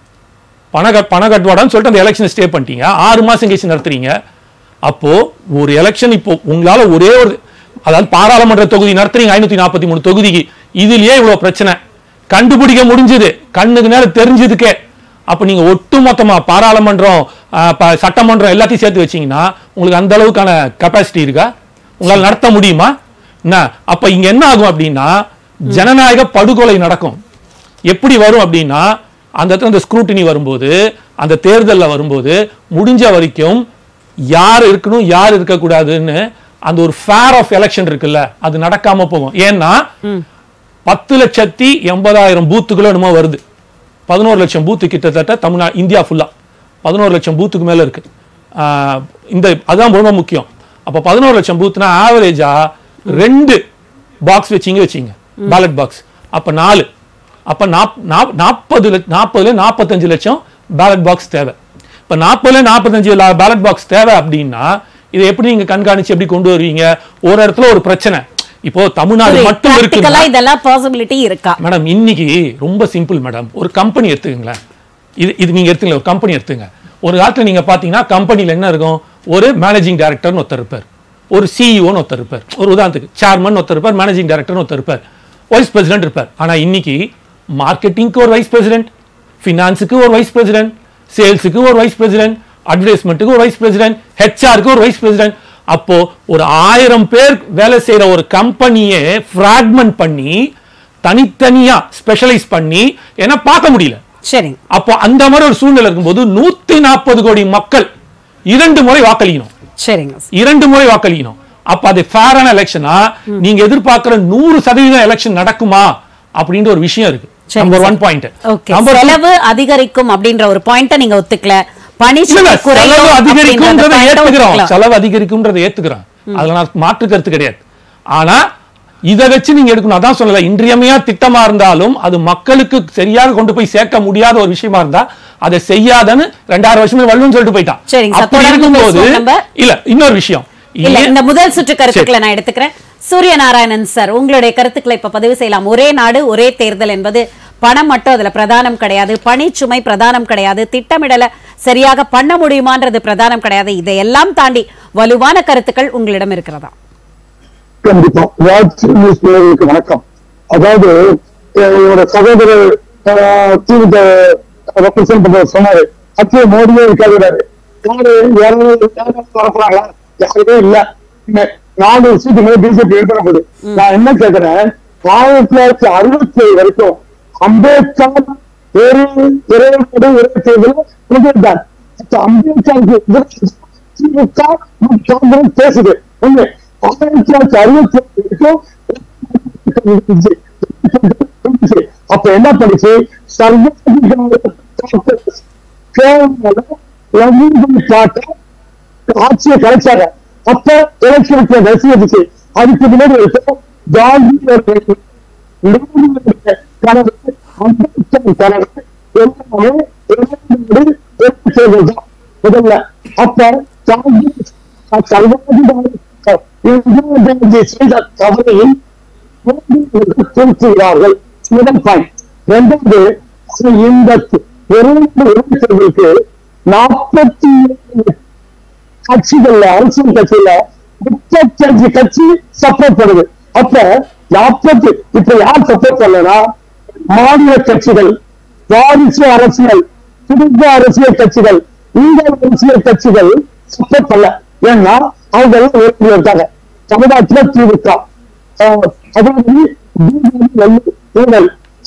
பண கட் பண கட்டுவாடான்னு சொல்லிட்டு அந்த எலெக்ஷனை ஸ்டே பண்ணிட்டீங்க ஆறு மாசம் கழிச்சு நடத்துறீங்க அப்போ ஒரு எலெக்ஷன் இப்போ உங்களால ஒரே ஒரு அதாவது பாராளுமன்ற தொகுதி நடத்துறீங்க ஐநூத்தி நாற்பத்தி மூணு தொகுதிக்கு இதுலயே இவ்வளவு பிரச்சனை கண்டுபிடிக்க முடிஞ்சது கண்ணுக்கு நேரம் தெரிஞ்சதுக்கே அப்ப நீங்க ஒட்டுமொத்தமா பாராளுமன்றம் ஆஹ், ப- சட்டமன்றம் எல்லாத்தையும் சேர்த்து வச்சீங்கன்னா உங்களுக்கு அந்த அளவுக்கான கெப்பாசிட்டி இருக்கா உங்களால நடத்த முடியுமா என்ன அப்ப இங்க என்ன ஆகும் அப்படின்னா ஜனநாயக படுகொலை நடக்கும் எப்படி வரும் அப்படின்னா அந்த இடத்துல அந்த ஸ்க்ரூட்டினி வரும்போது அந்த தேர்தல்ல வரும்போது முடிஞ்ச வரைக்கும் யார் இருக்கணும் யார் இருக்கக்கூடாதுன்னு அந்த ஒரு ஃபேர் ஆஃப் எலெக்ஷன் இருக்குல்ல அது நடக்காம போகும் ஏன்னா பத்து லட்சத்தி எண்பதாயிரம் பூத்துக்குள்ள என்னமோ வருது பதினோரு லட்சம் பூத்து கிட்டத்தட்ட தமிழ்நாடு இந்தியா ஃபுல்லா பதினோரு லட்சம் பூத்துக்கு மேல இருக்கு ஆஹ் இந்த அதான் ரொம்ப முக்கியம் அப்ப பதினோரு லட்சம் பூத்துனா ஆவரேஜா ரெண்டு பாக்ஸ் வச்சீங்க வச்சீங்க பேலட் பாக்ஸ் அப்ப நாலு அப்ப நாப்- நாப்- நாற்பது லட்ச- நாற்பதுல நாற்பத்தஞ்சு லட்சம் பேலட் பாக்ஸ் தேவை இப்ப நாற்பதுல நாற்பத்தஞ்சு பேலட் பாக்ஸ் தேவை அப்படின்னா இதை எப்படி நீங்க கண்காணிச்சு எப்படி கொண்டு வருவீங்க ஒரு இடத்துல ஒரு பிரச்சனை இப்போ தமிழ்நாடு மட்டும் இருக்கு Practically இதெல்லாம் பாசிபிலிட்டி இருக்கா மேடம் இன்னைக்கு ரொம்ப சிம்பிள் மேடம் ஒரு கம்பெனி எடுத்துக்கங்களேன் இது இது நீங்க எடுத்துங்க ஒரு கம்பெனி எடுத்துங்க ஒரு காலத்துல நீங்க பாத்தீங்கன்னா கம்பெனில என்ன இருக்கும் ஒரு மேனேஜிங் டைரக்டர்னு ஒருத்தர் இருப்பார் ஒரு சிஇஓன்னு ஒருத்தர் இருப்பார் ஒரு உதாரணத்துக்கு சேர்மன் ஒருத்தர் இருப்பார் மேனேஜிங் டைரக்டர்னு ஒருத்தர் இருப்பார் வைஸ் பிரசிடென்ட் இருப்பார் ஆனா இன்னைக்கு மார்க்கெட்டிங்க்கு ஒரு வைஸ் பிரசிடென்ட் ஃபினான்ஸுக்கு ஒரு வைஸ் பிரசிடென்ட் சேல்ஸுக்கு ஒரு வைஸ் பிரசிடென்ட் அட்வர்டைஸ்மெண்ட்டுக்கு ஒரு வைஸ் பிரசிடென்ட் ஹெச்ஆருக்கு ஒரு வைஸ் பிரசிடென்ட் அப்போ ஒரு ஆயிரம் பேர் வேலை செய்யற ஒரு கம்பெனியை ஃப்ராக்மெண்ட் பண்ணி தனித்தனியா ஸ்பெஷலைஸ் பண்ணி ஏன்னா பார்க்க முடியல சரிங்க அப்போ அந்த மாதிரி ஒரு சூழ்நிலை இருக்கும்போது நூத்தி நாற்பது கோடி மக்கள் இரண்டு முறை வாக்களிக்கணும் சரிங்க இரண்டு முறை வாக்களிக்கணும் அப்ப அது ஃபேரான எலெக்ஷனா நீங்க எதிர்பார்க்கிற நூறு சதவீதம் எலெக்ஷன் நடக்குமா அப்படின்ற ஒரு விஷயம் இருக்கு சரி, number sir. One point okay செலவு அதிகரிக்கும் அப்படின்ற ஒரு பாயிண்ட நீங்க ஒத்துக்கல பணி இல்ல, இல்ல, குறையும் செலவு அதிகரிக்கும்ன்றதை அப்படின்றத point ஏத்துக்கிறோம் ஒத்துக்கலாம். செலவு அதிகரிக்கும்ன்றதை ஏத்துக்கிறோம் அதுல நான் மாற்று கருத்து கிடையாது ஆனா இதை வச்சு நீங்க எடுக்கணும் அதான் சொல்லல இன்றியமையா திட்டமா இருந்தாலும் அது மக்களுக்கு சரியாக கொண்டு போய் சேர்க்க முடியாத ஒரு விஷயமா இருந்தா அதை செய்யாதன்னு ரெண்டாயிரம் வருஷமே வள்ளுன்னு சொல்லிட்டு போயிட்டான் சரிங்க சார், அப்படி தொடர்ந்து இருக்கும்போது பேசுவோம் நம்ம. இல்ல இன்னொரு விஷயம் இல்ல ஏன்- இந்த முதல் சுற்று கருத்துக்களை நான் எடுத்துக்கிறேன் சூரிய நாராயணன் சார் உங்களுடைய கருத்துக்களை இப்ப பதிவு செய்யலாம் ஒரே நாடு ஒரே தேர்தல் என்பது பணம் மட்டும் அதுல பிரதானம் கிடையாது பணிச்சுமை பிரதானம் கிடையாது திட்டமிடல சரியாக பண்ண முடியுமான்றது பிரதானம் கிடையாது இதையெல்லாம் தாண்டி வலுவான கருத்துக்கள் உங்களிடம் இருக்கிறதா கண்டிப்பா வாட்ச் நியூஸ் நேயர்களுக்கு வணக்கம் அதாவது அஹ், என்னோட சகோதரர் அஹ், திமுக ரெப்ரசென்ட் பண்றவர் சொன்னாரு அச்சே மோடியே இருக்காதுறாரு யாரு யாராவது யாராவது வரப்போறாங்களா யாருமே இல்ல இந்த நாலு வருஷத்துக்கு மேல பிஜேபி எழுப்பின போது நான் என்ன கேக்குறேன் ஆயிரத்தி தொள்ளாயிரத்தி அறுபத்தி ஏழு வரைக்கும் அம்பேத்கர் ஒரு ஒரே நாடு ஒரே தேர்தல் முதல்தான் அம்பேத்கருக்கு எதிராக திமுக மற்றும் காங்கிரஸ் பேசுது ஒண்ணு ஆயிரத்தி தொள்ளாயிரத்தி அறுபத்தி ஏழு வரைக்கும் அப்ப என்ன பண்ணுச்சு சர்வாதிகார ஆட்சியை கலைச்சாங்க அப்ப எலெக்ஷனுக்கு ரசிகத்துச்சு அதுக்கு முன்னாடி வரைக்கும் காந்தி அவர்கள் நேருவுடைய கனவு அம்பேத்கர் கனவு எல்லாமே எல்லாமே ஒரு தேர்தல் தான் முதல்ல அப்ப காங்கிரஸ் சர்வாதிகார இந்திரா காந்தி செய்த தவறையும் திருத்துகிறார்கள் முதல் பாயிண்ட் இரண்டாவது இந்த தேர்தலுக்கு நாற்பத்தி ஏழு கட்சிகள்ல அரசியல் கட்சியில முப்பத்தஞ்சு கட்சி சப்போர்ட் பண்ணுது அப்ப நாற்பத்தி இப்ப யார் சப்போர்ட் பண்ணலனா மாநில கட்சிகள் வாரிசு அரசியல் குடும்ப அரசியல் கட்சிகள் இந்த அரசியல் கட்சிகள் சப்போர்ட் பண்ணல ஏன்னா அவங்க எல்லாம் உறுப்பினர் இருக்காங்க தமிழ்நாட்டுல திமுக ஆஹ் அதாவது BJP ஊழல்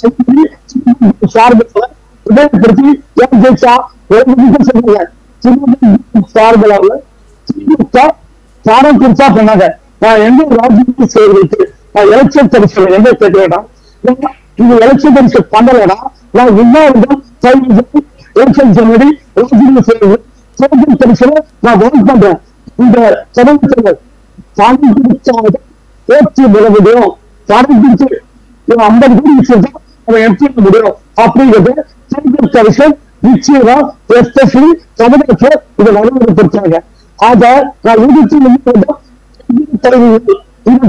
சார்பில் உதயப்படுத்தி ஏன் ஜெயிச்சா ஒரு நிமிஷம் சொல்லுங்க சார்பில் திமுக பாடம் குறிச்சா பண்ணாங்க நான் எந்த ராஜ்யத்தை செய்வதற்கு நான் எலெக்ஷன் கமிஷன் எங்க கேட்கிறேன்னா இந்த எலெக்ஷன் கமிஷன் பண்ணலன்னா நான் இன்னும் எலெக்ஷன் முன்னாடி ராஜ்யம் செய்வது தேர்தல் கமிஷனை நான் வான் பண்றேன் இந்த சமூகத்தில் பணம் பிடிச்சாத பேச்சு பெற முடியும் பணம் பிடிச்சு இவன் ஐம்பது கோடி வச்சிருந்தா அவன் எம்பி முடியும் அப்படிங்கிறது தேர்தல் கமிஷன் நிச்சயமா எஸ்பெஷலி தமிழகத்தில் இதை நடைமுறைப்படுத்தாங்க ஆக நான் இருபத்தி தலைவர்கள் இது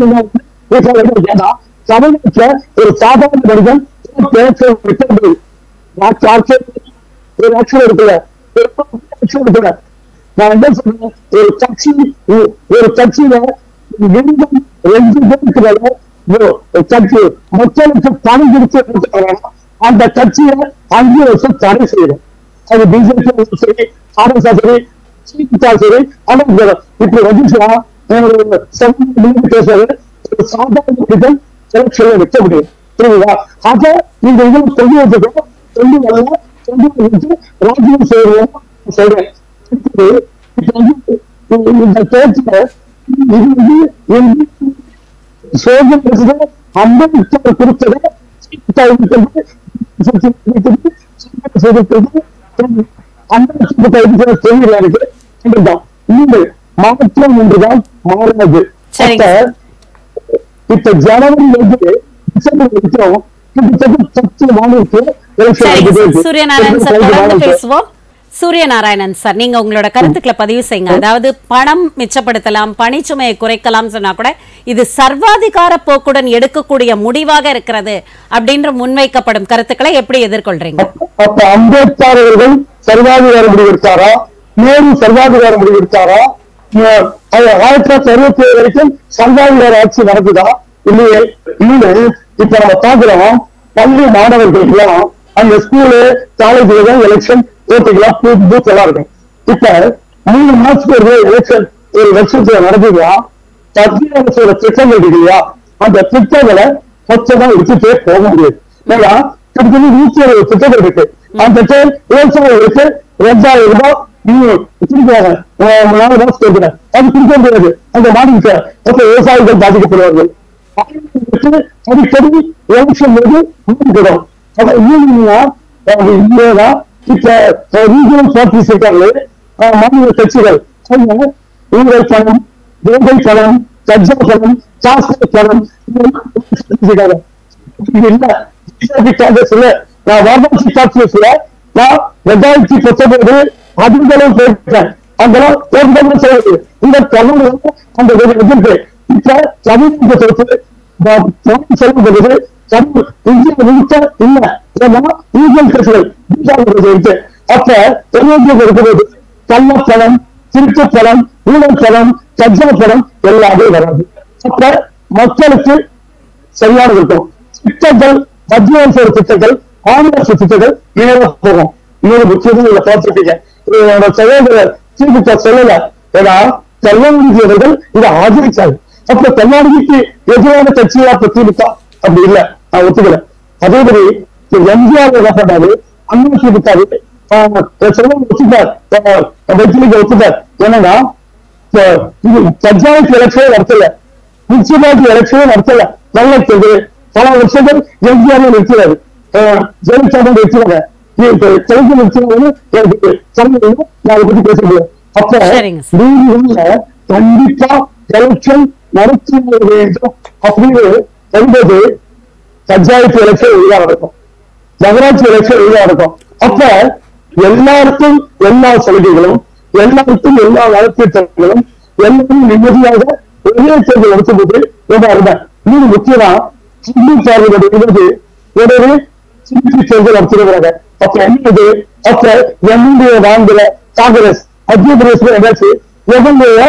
தமிழ் ஏன்னா தமிழகத்துல ஒரு சாதாரண மனிதன் பேச விட்டது நான் சார்ஜ் ஒரு ஆக்ஷன் இருக்குல்ல ஒரு action இருக்குல்ல நான் என்ன சொல்றேன் ஒரு கட்சி ஒரு- ஒரு கட்சியில மினிமம் ரெண்டு பேருக்கு மேல ஒரு கட்சி மக்களுக்கு பணம் கொடுத்து அந்த கட்சியை அஞ்சு வருஷம் தடை செய்யணும் அது பிஜேபி சரி ஆர்எஸ்எஸ் சரி திமுக சரி ஆனா இந்த இப்படி வந்துச்சுன்னா என்னோட சமூக பேசுறது ஒரு சாதாரண மனிதன் எலெக்ஷன்ல வைக்க முடியும் புரியுதா ஆக இந்த இதில் கொண்டு வந்ததும் கொண்டு வரல கொண்டு வந்து ராஜ்யம் செய்வோம் சொல்றேன் அடுத்தது, இப்ப வந்து இந்த- இந்த பேச்சுல இது வந்து எந்த சோகம் இருக்குது அம்பேத்கர் கொடுத்ததை திமுக இருக்கிறது, இருக்கிறது, காங்கிரஸ் இருக்கிறது, அம்பேத்கர் இருக்கிற தெரியல எனக்கு இதுதான். இன்னொன்று, மாற்றம் ஒன்றுதான் மாறாது சரிங்க. அப்ப இப்ப ஜனவரி வந்து டிசம்பர் வரைக்கும் கிட்டத்தட்ட பத்து மாநிலத்தில் election சரிங்க நடந்துட்டே சார் இருக்கு. சூரியநாராயணன் சார் பதினஞ்சு தொடர்ந்து மாநிலத்தில். பேசுவோம் சூரியநாராயணன் சார் நீங்க உங்களோட கருத்துக்களை பதிவு செய்யுங்க அதாவது பணம் மிச்சப்படுத்தலாம் பணிச்சுமையை குறைக்கலாம் சொன்னா கூட இது சர்வாதிகார போக்குடன் எடுக்கக்கூடிய முடிவாக இருக்கிறது அப்படின்ற முன்வைக்கப்படும் கருத்துக்களை எப்படி எதிர்கொள்றீங்க அப்ப அம்பேத்கர் அவர்கள் சர்வாதிகார முடிவு எடுத்தாரா நேரு சர்வாதிகார முடிவு எடுத்தாரா அஹ் அது ஆயிரத்தி தொள்ளாயிரத்தி அறுபத்தி ஏழு வரைக்கும் சர்வாதிகார ஆட்சி நடக்குதா இல்லையே இன்னொன்னு இப்ப நம்ம பாக்குறோம் பள்ளி மாணவர்களுக்கெல்லாம் அந்த ஸ்கூலு காலேஜ்ல தான் எலெக்ஷன் போட்டிக்கலாம் பூத் பூத் எல்லாம் இருக்கும் இப்ப மூணு மாசத்துக்கு ஒரு எலெக்ஷன் ஒரு வருஷத்துல நடக்குதா மத்திய அரசோட திட்டங்கள் இருக்கு இல்லையா அந்த திட்டங்களை கொச்சதான் எடுத்துட்டே போக முடியாது ஏன்னா கிட்டத்தட்ட நூத்தி அறுபது திட்டங்கள் இருக்கு அந்த திட்டம் விவசாயிகளுக்கு ரெண்டாயிரம் ரூபாய் இன்னும் கொடுக்குறாங்க அஹ் நாலு மாசம் கொடுக்குறேன் அது கொடுக்க முடியாது அந்த மாநிலத்தை அப்ப விவசாயிகள் பாதிக்கப்படுவார்கள் அடிக்கடி எலெக்ஷன் போது கொடுக்கும் அப்ப இன்னும் அது இல்லையா இப்ப ரீஜனல் பார்ட்டிஸ் இருக்காங்களே அஹ் மாநில கட்சிகள் அவங்க ஊழல் பணம் வேலை பணம் கஜா பணம் சாஸ்திர பணம் இதெல்லாம் இது இல்ல பிஜேபி காங்கிரஸ்ல நான் வாரணாசி காங்கிரஸ்ல நான் ரெண்டாயிரத்தி பத்தொன்பது அதிகளவு போயிருக்கேன் அங்கெல்லாம் தேர்தல் செய்வது இந்த தமிழ் அந்த எதிர்ப்பு இப்ப தமிழ் பொறுத்து தமிழ் சொல்லும்போது தமிழ் இந்திய முழுக்க இல்ல ஏன்னா ஈகல் கட்சிகள் பிஜேபி இருக்கு அப்ப தெலுங்கு இருக்கும்போது கள்ளப்பணம் திருட்டு பணம் ஊழல் பணம் கஜா பணம் எல்லாமே வராது அப்ப மக்களுக்கு சரியான இருக்கும் திட்டங்கள் மத்திய அரசு திட்டங்கள் மாநில அரசு திட்டங்கள் நேரம் போகும் இன்னொரு முக்கியமாக இதுல பார்த்துருக்கீங்க என்னோட சகோதரர் திமுக சொல்லல ஏன்னா கருணாநிதி அவர்கள் இதை ஆதரிச்சாங்க அப்ப கருணாநிதிக்கு எதிரான கட்சியா இப்ப திமுக அப்படி இல்ல நான் ஒத்துக்கிறேன் அதே மாதிரி எம்ஜிஆர் என்ன பண்ணாரு அண்ணா திமுக ஒத்துட்டார் வெற்றிலிங்க ஒத்துட்டார் என்னன்னா இது பஞ்சாயத்து எலெக்ஷனே நடத்தல முனிசிபாலிட்டி எலெக்ஷனே நடத்தல நல்ல தெரியுது பல வருஷங்கள் எம்ஜிஆர் நிறுத்தினாரு ஜெயலலிதா நிறுத்தினாங்க தெலுங்கு நிறுத்தினாங்கன்னு எனக்கு சொல்லுங்க நான் அதை பத்தி பேச முடியும் அப்ப சரிங்க சார். நீதிமன்ற கண்டிப்பா எலெக்ஷன் நடத்தி வேண்டும் அப்படின்னு என்பது பஞ்சாயத்து எலெக்ஷன் ஒழுங்கா நடக்கும் நகராட்சி எலெக்ஷன் ஒழுங்கா நடக்கும் அப்ப எல்லாருக்கும் எல்லா சலுகைகளும் எல்லாருக்கும் எல்லா நலத்திட்டங்களும் எல்லாரும் நிம்மதியாக ஒரே தேர்தல் நடத்தும்போது ரொம்ப அருமை இன்னும் முக்கியமா சிந்து பார்வையோட இருபது உடனே சிந்து தேர்தல் நடத்துகிறாங்க அப்ப என்னது அப்ப எம்எல்ஏ வாங்குற காங்கிரஸ் மத்திய பிரதேசம் என்னாச்சு எம்எல்ஏ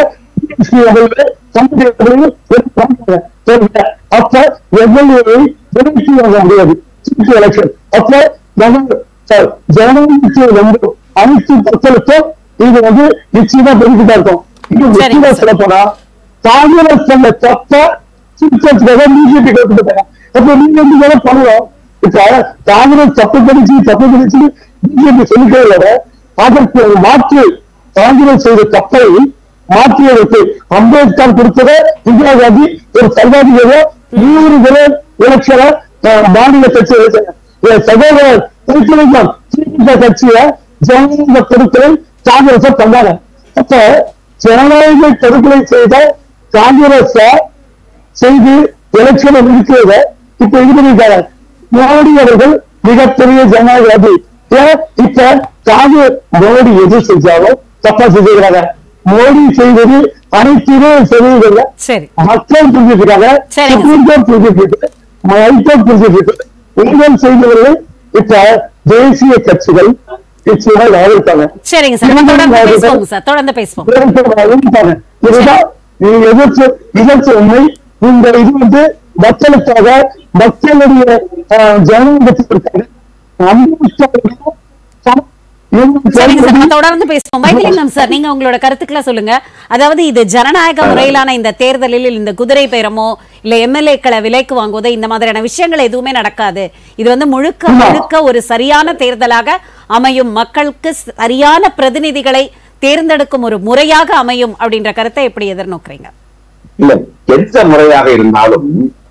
அப்ப எம்எல்ஏ விலக்கி வாங்க முடியாது சிந்து எலெக்ஷன் அப்ப நம்ம ஜனநாயகத்தை வந்து அனைத்து மக்களுக்கும் இது வந்து நிச்சயமா பெனிஃபிட்டா இருக்கும் இது சரிங்க முக்கியமா சார். சொல்ல போனா காங்கிரஸ் பண்ண தப்ப சிறுத்தைக்காக பிஜேபி கொடுத்துட்டாங்க அப்ப நீங்க வந்து வேலை பண்ணலாம் இப்ப காங்கிரஸ் தப்பு பண்ணிச்சு தப்பு பண்ணிச்சு பிஜேபி சொல்லிட்டே இல்லை அதற்கு ஒரு மாற்று காங்கிரஸ் செய்த தப்பை மாற்றியதற்கு அம்பேத்கர் கொடுத்தத இந்திரா காந்தி ஒரு சர்வாதிகார நூறு விலை எலெக்ஷனை மாநில கட்சி வச்சாங்க என் சகோதரர் திருச்சிலிங்கம் திமுக கட்சிய ஜனநாயக பொருட்களை காங்கிரஸ் பண்ணாங்க அப்ப ஜனநாயக பொருட்களை செய்த காங்கிரஸ் செய்து எலெக்ஷனை நிறுத்தியத இப்ப இது பண்ணிருக்காங்க மோடி அவர்கள் மிகப்பெரிய ஜனநாயகவாதி ஏன் இப்ப காங்கிரஸ் மோடி எது செஞ்சாலும் தப்பா செஞ்சிருக்காங்க மோடி செய்தது அனைத்துமே சரியில்லை சரி மக்கள் புரிஞ்சுக்கிறாங்க சரிங்க. சுப்ரீம் கோர்ட் புரிஞ்சுக்கிட்டு ஹைகோர்ட் புரிஞ்சுக்கிட்டு ஊழல் செய்தவர்கள் இப்ப தேசிய கட்சிகள் நிச்சயமா ஆதரிப்பாங்க சரிங்க சார் நம்ம தொடர்ந்து பேசுவோங்க சார் தொடர்ந்து பேசுவோம் ஆதரிப்பாங்க. இதுதான் நீங்க எதிர்த்து எதிர்த்து உண்மை இந்த இது வந்து மக்களுக்காக மக்களுடைய அஹ், ஜனநாயகத்திற்காக அம்பேத்கருடைய சம- சரிங்க சார் நம்ம தொடர்ந்து பேசுவோம் வைத்திலிங்கம் சார் நீங்க உங்களோட கருத்துக்களை சொல்லுங்க அதாவது இது ஜனநாயக முறையிலான இந்த தேர்தலில் இந்த குதிரை பேரமோ இல்ல எம்எல்ஏக்களை விலைக்கு வாங்குவதோ இந்த மாதிரியான விஷயங்கள் எதுவுமே நடக்காது இது வந்து முழுக்க முழுக்க ஒரு சரியான தேர்தலாக அமையும் மக்களுக்கு சரியான பிரதிநிதிகளை தேர்ந்தெடுக்கும் ஒரு முறையாக அமையும் அப்படின்ற கருத்தை எப்படி எதிர்நோக்குறீங்க இல்ல எந்த முறையாக இருந்தாலும்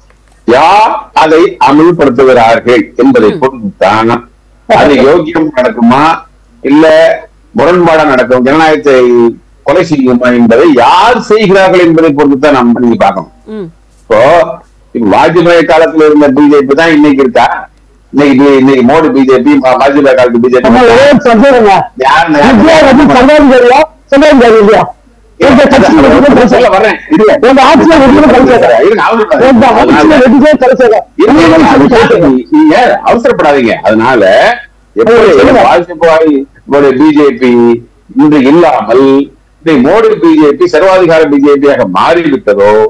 யார் அதை அமல்படுத்துகிறார்கள் என்பதை பொறுத்துத்தான் அது யோகியம் நடக்குமா இல்ல முரண்பாடா நடக்கும் ஜனநாயகத்தை கொலை செய்யுமா என்பதை யார் செய்கிறார்கள் என்பதை பொறுத்துத்தான் நம்ம நீங்க பார்க்கணும் ம் இப்போ இப்ப வாஜ்பாய் காலத்துல இருந்த பிஜேபி தான் இன்னைக்கு இருக்கா இன்னைக்கு பி- இன்னைக்கு மோடி பிஜேபி வாஜ்பாய் காலத்து நம்ம ஒரே பிஜேபி சந்தேகங்க யார் விஜயா வந்து சர்வாதிகாரியா சர்வாதிகாரி இல்லையா எங்க கட்சி சொல்ல வர்றேன் இருங்க. எங்க ஆட்சியை வெற்றியை கழிச்சாங்க இருங்க, அவசரப்படாதீங்க. எங்க ஆட்சியை வெற்றியே கழிச்சாங்க இருங்க, இருங்க, அதுக்காக நீங்க அவசரப்படாதீங்க அதனால எப்படி சொல்லுங்க. வாஜ்பாய் பிஜேபி இன்று இல்லாமல் இந்த மோடி பிஜேபி சர்வாதிகார பிஜேபியாக மாறிவிட்டதோ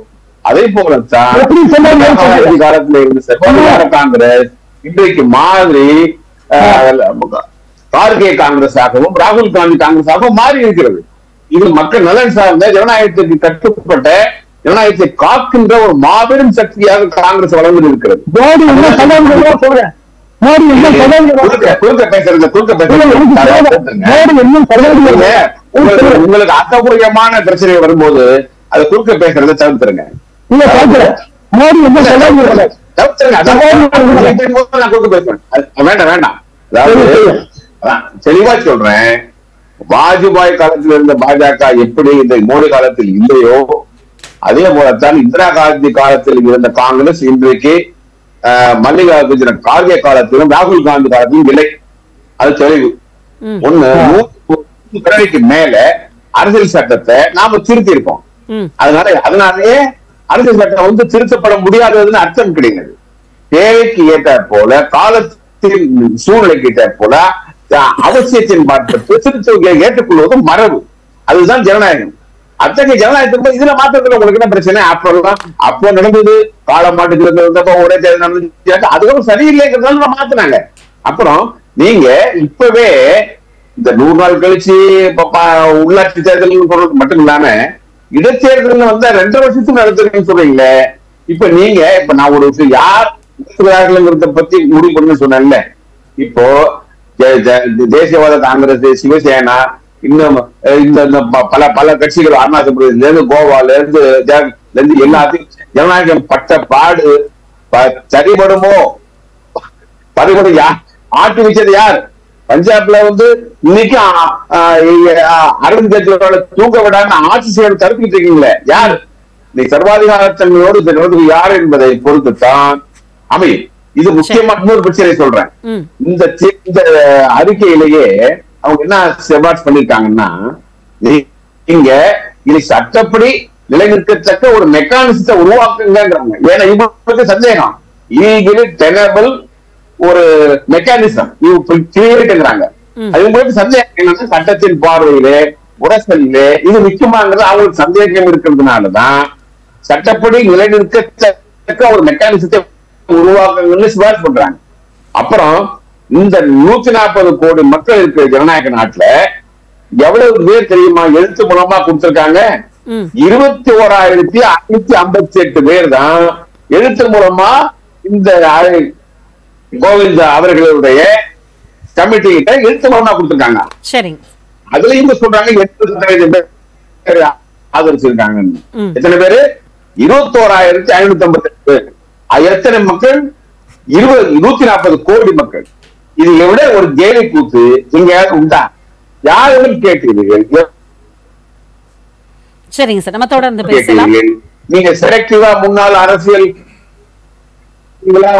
அதே போலத்தான் எப்படி சொன்னாலும் இந்திரா காந்தி காலத்துல இருந்த சர்வாதிகார காங்கிரஸ் இன்றைக்கு மாதிரி அஹ், கார்கே காங்கிரஸாகவும் ராகுல் காந்தி காங்கிரஸாகவும் மாறி இருக்கிறது இது மக்கள் நலன் சார்ந்த ஜனநாயகத்திற்கு கட்டுப்பட்ட ஜனநாயகத்தை காக்கின்ற ஒரு மாபெரும் சக்தியாக காங்கிரஸ் வளர்ந்து இருக்கிறது மோடி என்ன சொன்னாங்க சொல்றேன் மோடி என்ன சொன்னாங்க குறுக்க குறுக்க பேசுறது குறுக்க பேசுறது மோடி என்ன நீங்க சொன்னாங்க உங்களுக்கு உங்களுக்கு அத்தபூர்வமான பிரச்சனை வரும்போது அதை குறுக்க பேசுறதை தவிர்த்துருங்க இல்ல கேட்கிறேன் மோடி என்ன சொன்னாங்க தவிர்த்துருங்க அதான் நான் குறுக்க பேசுறேன் அது வேண்டாம் வேண்டாம் அதாவது அதான் தெளிவா சொல்றேன் வாஜ்பாய் காலத்தில் இருந்த பாஜக எப்படி இந்த மோடி காலத்தில் இல்லையோ அதே போலத்தான் இந்திரா காந்தி காலத்தில் இருந்த காங்கிரஸ் இன்றைக்கு அஹ், மல்லிகார்ஜுன கார்கே காலத்திலும் ராகுல் காந்தி காலத்திலும் இல்லை அது தெளிவு ம். ஒண்ணு நூறு பிறவிக்கு மேல அரசியல் சட்டத்தை நாம திருத்தி இருக்கோம் ம் அதனால அதனாலேயே அரசியல் சட்டம் வந்து திருத்தப்பட முடியாததுன்னு அர்த்தம் கிடையாது தேவைக்கு ஏற்றாற் போல காலத்தின் சூழ்நிலைக்கு ஏற்றாற் போல அஹ், அவசியத்தின் மாற்றத்தை திருத்த ஏற்றுக்கொள்வது மரபு அதுதான் ஜனநாயகம் அத்தகைய ஜனநாயகத்துக்கு இதுல மாற்றத்துல உங்களுக்கு என்ன பிரச்சனை அப்பெல்லாம் அப்போ நடந்தது காலம் மாட்டுக்கு இருந்தப்போ ஒரே தேர்தல் நடந்துச்சு அதுக்கப்புறம் சரியில்லைங்கிறதால நம்ம மாத்தினாங்க அப்புறம் நீங்க இப்பவே இந்த நூறு நாள் கழிச்சு இப்ப ப- உள்ளாட்சி தேர்தல் சொல்றது மட்டும் இல்லாம இடைத்தேர்தல் வந்தா ரெண்டரை வருஷத்துக்கு நடத்துறீங்கன்னு சொல்றீங்களே இப்ப நீங்க இப்ப நான் ஒரு விஷயம் யார் இருக்கிறார்கள்ங்கிறத பத்தி முடிவு பண்ணு சொன்னேன்ல இப்போ ஜ- ஜ- தேசியவாத காங்கிரஸ் சிவசேனா இன்னும் அஹ், இந்த இந்த ப- பல பல கட்சிகள் அருணாச்சல பிரதேசல இருந்து கோவால இருந்து ஜா- இருந்து எல்லாத்தையும் ஜனநாயகம் பட்ட பாடு ப- சரிபடுமோ பறிபடு யார் ஆட்டு வச்சது யார் பஞ்சாப்ல வந்து இன்னைக்கு ஆ- ஆ, இ- ஆ, அரவிந்த் கெஜ்ரிவால தூங்க விடாம ஆட்சி செய்ய தடுத்துக்கிட்டு இருக்கீங்களே யார் நீ சர்வாதிகாரத்தன்மையோடு இந்த நிலத்துக்கு யார் என்பதை பொறுத்துத்தான் அமையும் இது முக்கியமா இன்னொரு பிரச்சனை சொல்றேன் ம் இந்த தி- இந்த அறிக்கையிலேயே அவங்க என்ன சிபார்சு பண்ணிருக்காங்கன்னா நீ- நீங்க இது சட்டப்படி நிலைநிற்கத்தக்க ஒரு மெக்கானிசத்தை உருவாக்குங்கிறாங்க ஏன்னா இவங்களுக்கு சந்தேகம் ஈகிலி டெனபிள் ஒரு மெக்கானிசம் கிரியேட்டுங்கிறாங்க ம். அது உங்களுக்கு சந்தேகம் என்னன்னா சட்டத்தின் பார்வையிலே உரசலிலே இது நிக்குமாங்கிறது அவங்களுக்கு சந்தேகம் இருக்கிறதுனாலதான் சட்டப்படி நிலைநிற்கத்தக்க ஒரு மெக்கானிசத்தை உருவாக்குங்கன்னு சிபாரிசு பண்றாங்க அப்புறம் இந்த நூத்தி நாற்பது கோடி மக்கள் இருக்கிற ஜனநாயக நாட்டுல எவ்வளவு பேர் தெரியுமா எழுத்து மூலமா கொடுத்திருக்காங்க ம் இருபத்தி ஓராயிரத்தி ஐநூத்தி ஐம்பத்தி எட்டு பேர் தான் எழுத்து மூலமா இந்த அ- கோவிந்த அவர்களுடைய கமிட்டி கிட்ட எழுத்து மூலமா கொடுத்திருக்காங்க சரிங்க அதுல இவங்க சொல்றாங்க எட்டு சதவீதம் பேர் ஆதரிச்சிருக்காங்கன்னு ம். எத்தனை பேரு இருபத்தோராயிரத்தி ஐநூத்தி ஐம்பத்தி எட்டு பேர் அது எத்தனை மக்கள் இருபது நூத்தி நாற்பது கோடி மக்கள் இது விட ஒரு கேலி கூத்து இங்க உண்டா யாரும் கேட்கிறீர்கள் சரிங்க சார் நம்ம தொடர்ந்து பேசலாம் கேட்கிறீர்கள் நீங்க செலக்டிவா முன்னாள் அரசியல் இதெல்லாம்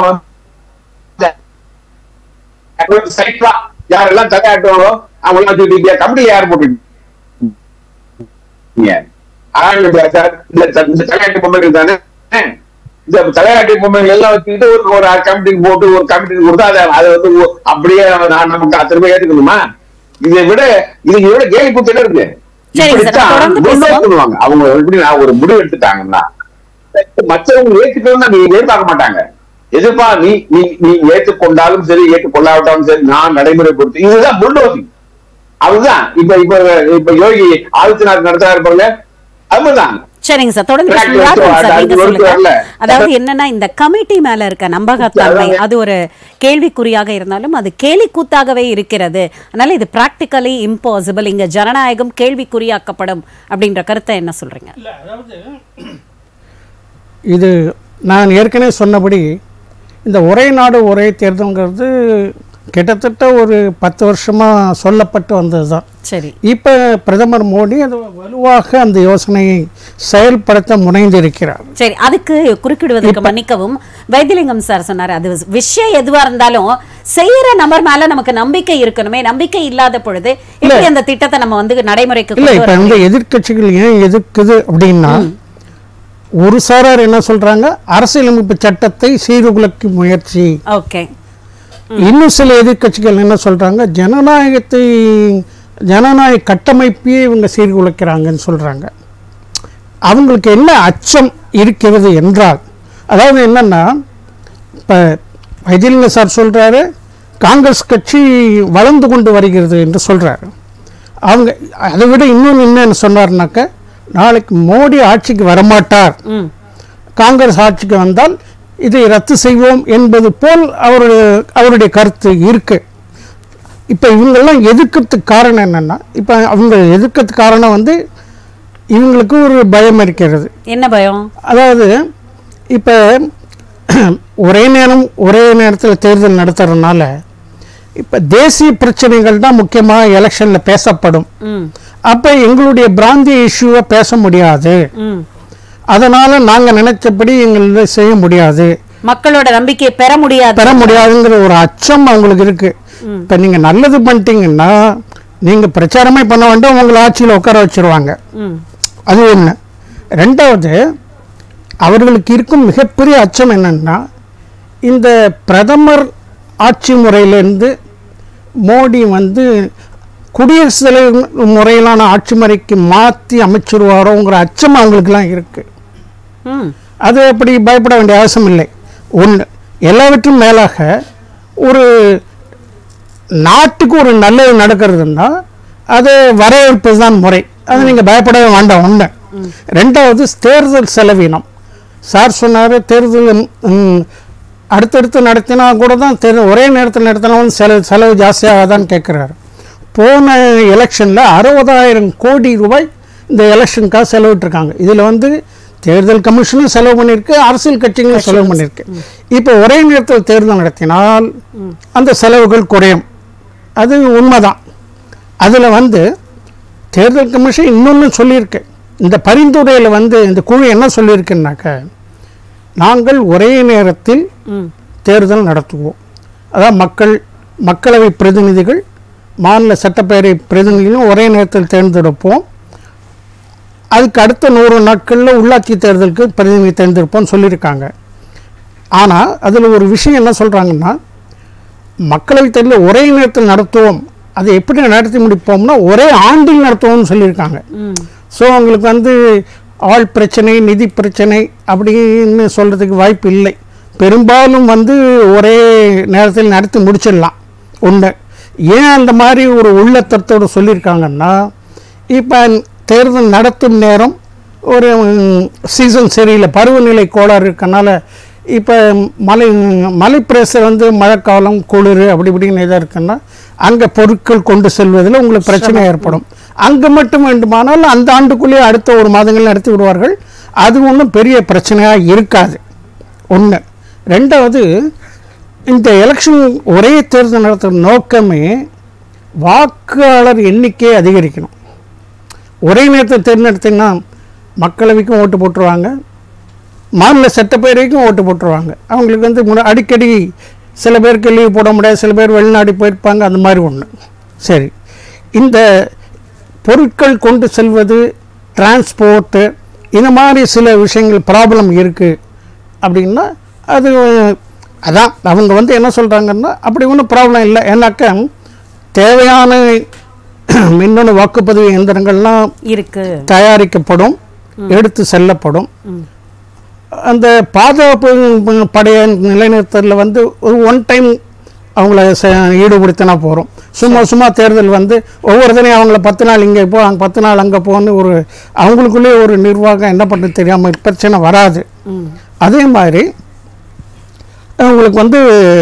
வந்து சைட்லா யாரெல்லாம் தலையாட்டுவாங்களோ அவங்க எல்லாம் தூக்கிட்டு கபடி யார் போட்டு சார் இந்த த- இந்த தலையாட்டு பொம்மைகள் தானே இந்த தலையாட்டு பொம்மைகள் எல்லாம் வச்சுக்கிட்டு ஒரு ஒரு கமிட்டிக்கு போட்டு ஒரு கமிட்டிக்கு கொடுத்தா அதை அதை வந்து ஒ- அப்படியே நான் நமக்கு அத்தனை பேர் ஏத்துக்கணுமா இதை விட இது விட கேலி கூத்து இருக்கு சரிங்க சார், இப்படித்தான் தொடர்ந்து பேசுவோம். முன்னோக்கி சொல்லுவாங்க அவங்க எப்படி நான் ஒரு முடிவு எடுத்துட்டாங்கன்னா மற்றவங்க ஏற்றுக்கணும்னா நீ எதிர்பார்க்க மாட்டாங்க எதிர்ப்பா நீ நீ நீ ஏற்றுக்கொண்டாலும் சரி ஏற்றுக்கொள்ளாவிட்டாலும் சரி நான் நடைமுறைப்படுத்தி இதுதான் புல்டோசிங் அதுதான் இப்ப இப்ப இப்ப யோகி ஆதித்யநாத் நடத்தா இருப்பாங்க அதுதான் சரிங்க சார் தொடர்ந்து Track பேசுங்க. வச்சு ராகவன் சார், அது நீங்க வரைக்கும் சொல்லுங்க வரல. அதாவது என்னன்னா இந்த கமிட்டி மேல இருக்க நம்பகத்தன்மை அதாவது- அது ஒரு கேள்விக்குறியாக இருந்தாலும் அது கேலிக்கூத்தாகவே இருக்கிறது அதனால இது பிராக்டிகலி இம்பாசிபிள் இங்க ஜனநாயகம் கேள்விக்குறியாக்கப்படும் அப்படின்ற கருத்தை என்ன சொல்றீங்க இது நான் ஏற்கனவே சொன்னபடி இந்த ஒரே நாடு ஒரே தேர்தல்ங்கிறது கிட்டத்தட்ட ஒரு பத்து வருஷமாக சொல்லப்பட்டு வந்தது தான் சரி இப்போ பிரதமர் மோடி அது வலுவாக அந்த யோசனையை செயல்படுத்த முனைந்திருக்கிறார் சரி அதுக்கு குறுக்கிடுவதற்கு மன்னிக்கவும் வைத்தியலிங்கம் சார் சொன்னாரு அது விஷயம் எதுவா இருந்தாலும் செய்யற நபர் மேல நமக்கு நம்பிக்கை இருக்கணுமே நம்பிக்கை இல்லாத பொழுது எப்படி அந்த திட்டத்தை நம்ம வந்து நடைமுறைக்கு இல்லை கொண்டு இப்போ வர இந்த எதிர்க்கட்சிகள் ஏன் எதிர்க்குது அப்படின்னா ஒரு சாரார் என்ன சொல்றாங்க அரசியலமைப்பு சட்டத்தை சீர்குலைக்கு முயற்சி ஓகே இன்னும் சில எதிர்க்கட்சிகள் என்ன சொல்றாங்க ஜனநாயகத்தை ஜனநாயக கட்டமைப்பையே இவங்க சீர்குலைக்கிறாங்கன்னு சொல்றாங்க அவங்களுக்கு என்ன அச்சம் இருக்கிறது என்றால் அதாவது என்னன்னா இப்போ வைத்தியலிங்க சார் சொல்றாரு காங்கிரஸ் கட்சி வளர்ந்து கொண்டு வருகிறது என்று சொல்றாரு அவங்க அதை விட இன்னொன்று என்னன்னு சொன்னார்னாக்க நாளைக்கு மோடி ஆட்சிக்கு வரமாட்டார் ம் காங்கிரஸ் ஆட்சிக்கு வந்தால் இதை ரத்து செய்வோம் என்பது போல் அவருடைய அவருடைய கருத்து இருக்கு இப்போ இவங்கெல்லாம் எதிர்க்கிறதுக்கு காரணம் என்னன்னா இப்போ அவங்க எதிர்க்கிறதுக்கு காரணம் வந்து இவங்களுக்கு ஒரு பயம் இருக்கிறது என்ன பயம் அதாவது இப்போ ஒரே நேரம் ஒரே நேரத்தில் தேர்தல் நடத்துறதுனால இப்போ தேசிய பிரச்சனைகள் தான் முக்கியமாக எலெக்ஷனில் பேசப்படும் ம் அப்போ எங்களுடைய பிராந்திய இஷ்யூவை பேச முடியாது ம் அதனால நாங்கள் நினைச்சபடி எங்களை செய்ய முடியாது மக்களோட நம்பிக்கையை பெற முடியாது பெற முடியாதுங்கிற ஒரு அச்சம் அவங்களுக்கு இருக்கு இப்போ நீங்கள் நல்லது பண்ணிட்டீங்கன்னா நீங்கள் பிரச்சாரமே பண்ண வேண்டாம் உங்களை ஆட்சியில் உட்கார வச்சிருவாங்க ம் அது ஒன்று ரெண்டாவது அவர்களுக்கு இருக்கும் மிகப்பெரிய அச்சம் என்னன்னா இந்த பிரதமர் ஆட்சி முறையிலேருந்து மோடி வந்து குடியரசுத் தலைவர் முறையிலான ஆட்சி முறைக்கு மாற்றி அமைச்சிருவாரோங்கிற அச்சம் அவங்களுக்குலாம் இருக்குது ம் அது அப்படி பயப்பட வேண்டிய அவசியம் இல்லை ஒன்று எல்லாவற்றும் மேலாக ஒரு நாட்டுக்கு ஒரு நல்லது நடக்கிறதுன்னா அது வரவேற்பது தான் முறை அது நீங்கள் பயப்படவே வேண்டாம் ஒன்று ரெண்டாவது தேர்தல் செலவினம் சார் சொன்னார் தேர்தல் ம், அடுத்தடுத்து நடத்தினா கூட தான் தேர் ஒரே நேரத்தில் நடத்தினாலும் செலவு செலவு ஜாஸ்தியாகாதான்னு கேட்குறாரு போன எலெக்ஷனில் அறுபதாயிரம் கோடி ரூபாய் இந்த எலெக்ஷனுக்காக செலவிட்டிருக்காங்க இதில் வந்து தேர்தல் கமிஷனும் செலவு பண்ணியிருக்கு அரசியல் கட்சிகளும் செலவு பண்ணியிருக்கு இப்போ ஒரே நேரத்தில் தேர்தல் நடத்தினால் அந்த செலவுகள் குறையும் அது உண்மைதான் அதில் வந்து தேர்தல் கமிஷன் இன்னொன்று சொல்லியிருக்கு இந்த பரிந்துரையில் வந்து இந்த குழு என்ன சொல்லியிருக்குன்னாக்க நாங்கள் ஒரே நேரத்தில் ம் தேர்தல் நடத்துவோம் அதாவது மக்கள் மக்களவை பிரதிநிதிகள் மாநில சட்டப்பேரவை பிரதிநிதிகளும் ஒரே நேரத்தில் தேர்ந்தெடுப்போம் அதுக்கு அடுத்த நூறு நாட்களில் உள்ளாட்சி தேர்தலுக்கு பிரதிநிதி தேர்ந்தெடுப்போம்னு சொல்லியிருக்காங்க ஆனால் அதில் ஒரு விஷயம் என்ன சொல்கிறாங்கன்னா மக்களவைத் தேர்தலை ஒரே நேரத்தில் நடத்துவோம் அதை எப்படி நடத்தி முடிப்போம்னா ஒரே ஆண்டில் நடத்துவோம்னு சொல்லியிருக்காங்க ஸோ அவங்களுக்கு வந்து ஆள் பிரச்சனை நிதி பிரச்சனை அப்படின்னு சொல்கிறதுக்கு வாய்ப்பு இல்லை பெரும்பாலும் வந்து ஒரே நேரத்தில் நடத்தி முடிச்சிடலாம் ஒன்று ஏன் அந்த மாதிரி ஒரு உள்ளத்தத்தோடு சொல்லியிருக்காங்கன்னா இப்போ தேர்தல் நடத்தும் நேரம் ஒரு சீசன் சரியில்லை பருவநிலை கோளாறு இருக்கனால இப்போ மலை மலைப்பிரதேசம் வந்து மழைக்காலம் குளிர் அப்படி இப்படின்னு எதாக இருக்குன்னா அங்கே பொருட்கள் கொண்டு செல்வதில் உங்களுக்கு பிரச்சனை ஏற்படும் அங்கே மட்டும் வேண்டுமானால் அந்த ஆண்டுக்குள்ளேயே அடுத்த ஒரு மாதங்கள் நடத்தி விடுவார்கள் அது ஒன்றும் பெரிய பிரச்சனையாக இருக்காது ஒன்று ரெண்டாவது இந்த எலெக்ஷன் ஒரே தேர்தல் நடத்துகிற நோக்கமே வாக்காளர் எண்ணிக்கையை அதிகரிக்கணும் ஒரே நேரத்தில் தேர்ந்தெடுத்தீங்கன்னா மக்களவைக்கும் ஓட்டு போட்டுருவாங்க மாநில சட்டப்பேரவைக்கும் ஓட்டு போட்டுருவாங்க அவங்களுக்கு வந்து முன்ன- அடிக்கடி சில பேருக்கு லீவ் போட முடியாது சில பேர் வெளிநாடு போயிருப்பாங்க அந்த மாதிரி ஒன்று சரி இந்த பொருட்கள் கொண்டு செல்வது டிரான்ஸ்போர்ட்டு இந்த மாதிரி சில விஷயங்கள் ப்ராப்ளம் இருக்குது அப்படின்னா அது அதான் அவங்க வந்து என்ன சொல்கிறாங்கன்னா அப்படி ஒன்றும் ப்ராப்ளம் இல்லை ஏன்னாக்கா தேவையான மின்னணு வாக்குப்பதிவு இயந்திரங்கள்லாம் இருக்கு தயாரிக்கப்படும் எடுத்து செல்லப்படும் அந்த பாதுகாப்பு படைய நிலைநிறுத்தலில் வந்து ஒரு ஒன் டைம் அவங்கள ச- ஈடுபடுத்தினா போகிறோம் சும்மா சும்மா தேர்தல் வந்து ஒவ்வொரு தடையும் அவங்கள பத்து நாள் இங்கே போ அங்கே பத்து நாள் அங்கே போன்னு ஒரு அவங்களுக்குள்ளே ஒரு நிர்வாகம் என்ன பண்ணுறது தெரியாமல் பிரச்சனை வராது அதே மாதிரி உங்களுக்கு வந்து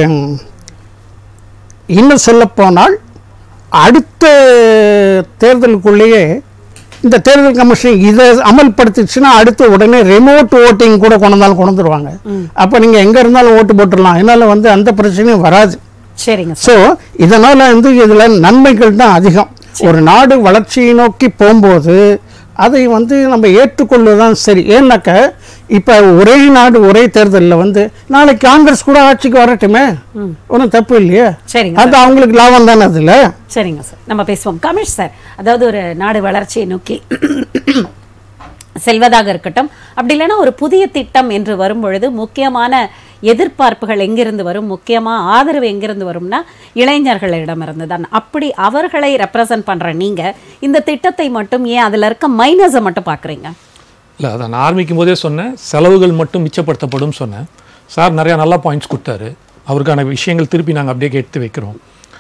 இன்னும் சொல்லப்போனால் அடுத்த தேர்தலுக்குள்ளேயே இந்த தேர்தல் கமிஷன் இதை அமல்படுத்திச்சுன்னா அடுத்து உடனே ரிமோட் ஓட்டிங் கூட கொண்டு வந்தாலும் கொண்டு வந்துருவாங்க அப்போ நீங்கள் எங்கே இருந்தாலும் ஓட்டு போட்டுடலாம் அதனால வந்து அந்த பிரச்சனையும் வராது சரிங்க சார் ஸோ இதனால் வந்து இதில் நன்மைகள் தான் அதிகம் ஒரு நாடு வளர்ச்சியை நோக்கி போகும்போது அதை வந்து நம்ம ஏற்றுக்கொள்வது தான் சரி ஏன்னாக்க இப்போ ஒரே நாடு ஒரே தேர்தலில் வந்து நாளைக்கு காங்கிரஸ் கூட ஆட்சிக்கு வரட்டுமே ஒன்றும் தப்பு இல்லையே சரிங்க அது அவங்களுக்கு லாபம் தானே அதில் சரிங்க சார் நம்ம பேசுவோம் கமேஷ் சார் அதாவது ஒரு நாடு வளர்ச்சியை நோக்கி செல்வதாக இருக்கட்டும் அப்படி இல்லைன்னா ஒரு புதிய திட்டம் என்று வரும் பொழுது முக்கியமான எதிர்பார்ப்புகள் எங்கிருந்து வரும் முக்கியமா ஆதரவு எங்கிருந்து வரும்னா இளைஞர்களிடமிருந்து தான் அப்படி அவர்களை ரெப்ரசன்ட் பண்ற நீங்க இந்த திட்டத்தை மட்டும் ஏன் அதுல இருக்க மைனஸை மட்டும் பாக்குறீங்க இல்லை அதை நான் ஆரம்பிக்கும் போதே சொன்னேன் செலவுகள் மட்டும் மிச்சப்படுத்தப்படும் சொன்னேன் சார் நிறையா நல்ல பாயிண்ட்ஸ் கொடுத்தாரு அவருக்கான விஷயங்கள் திருப்பி நாங்கள் அப்படியே எடுத்து வைக்கிறோம்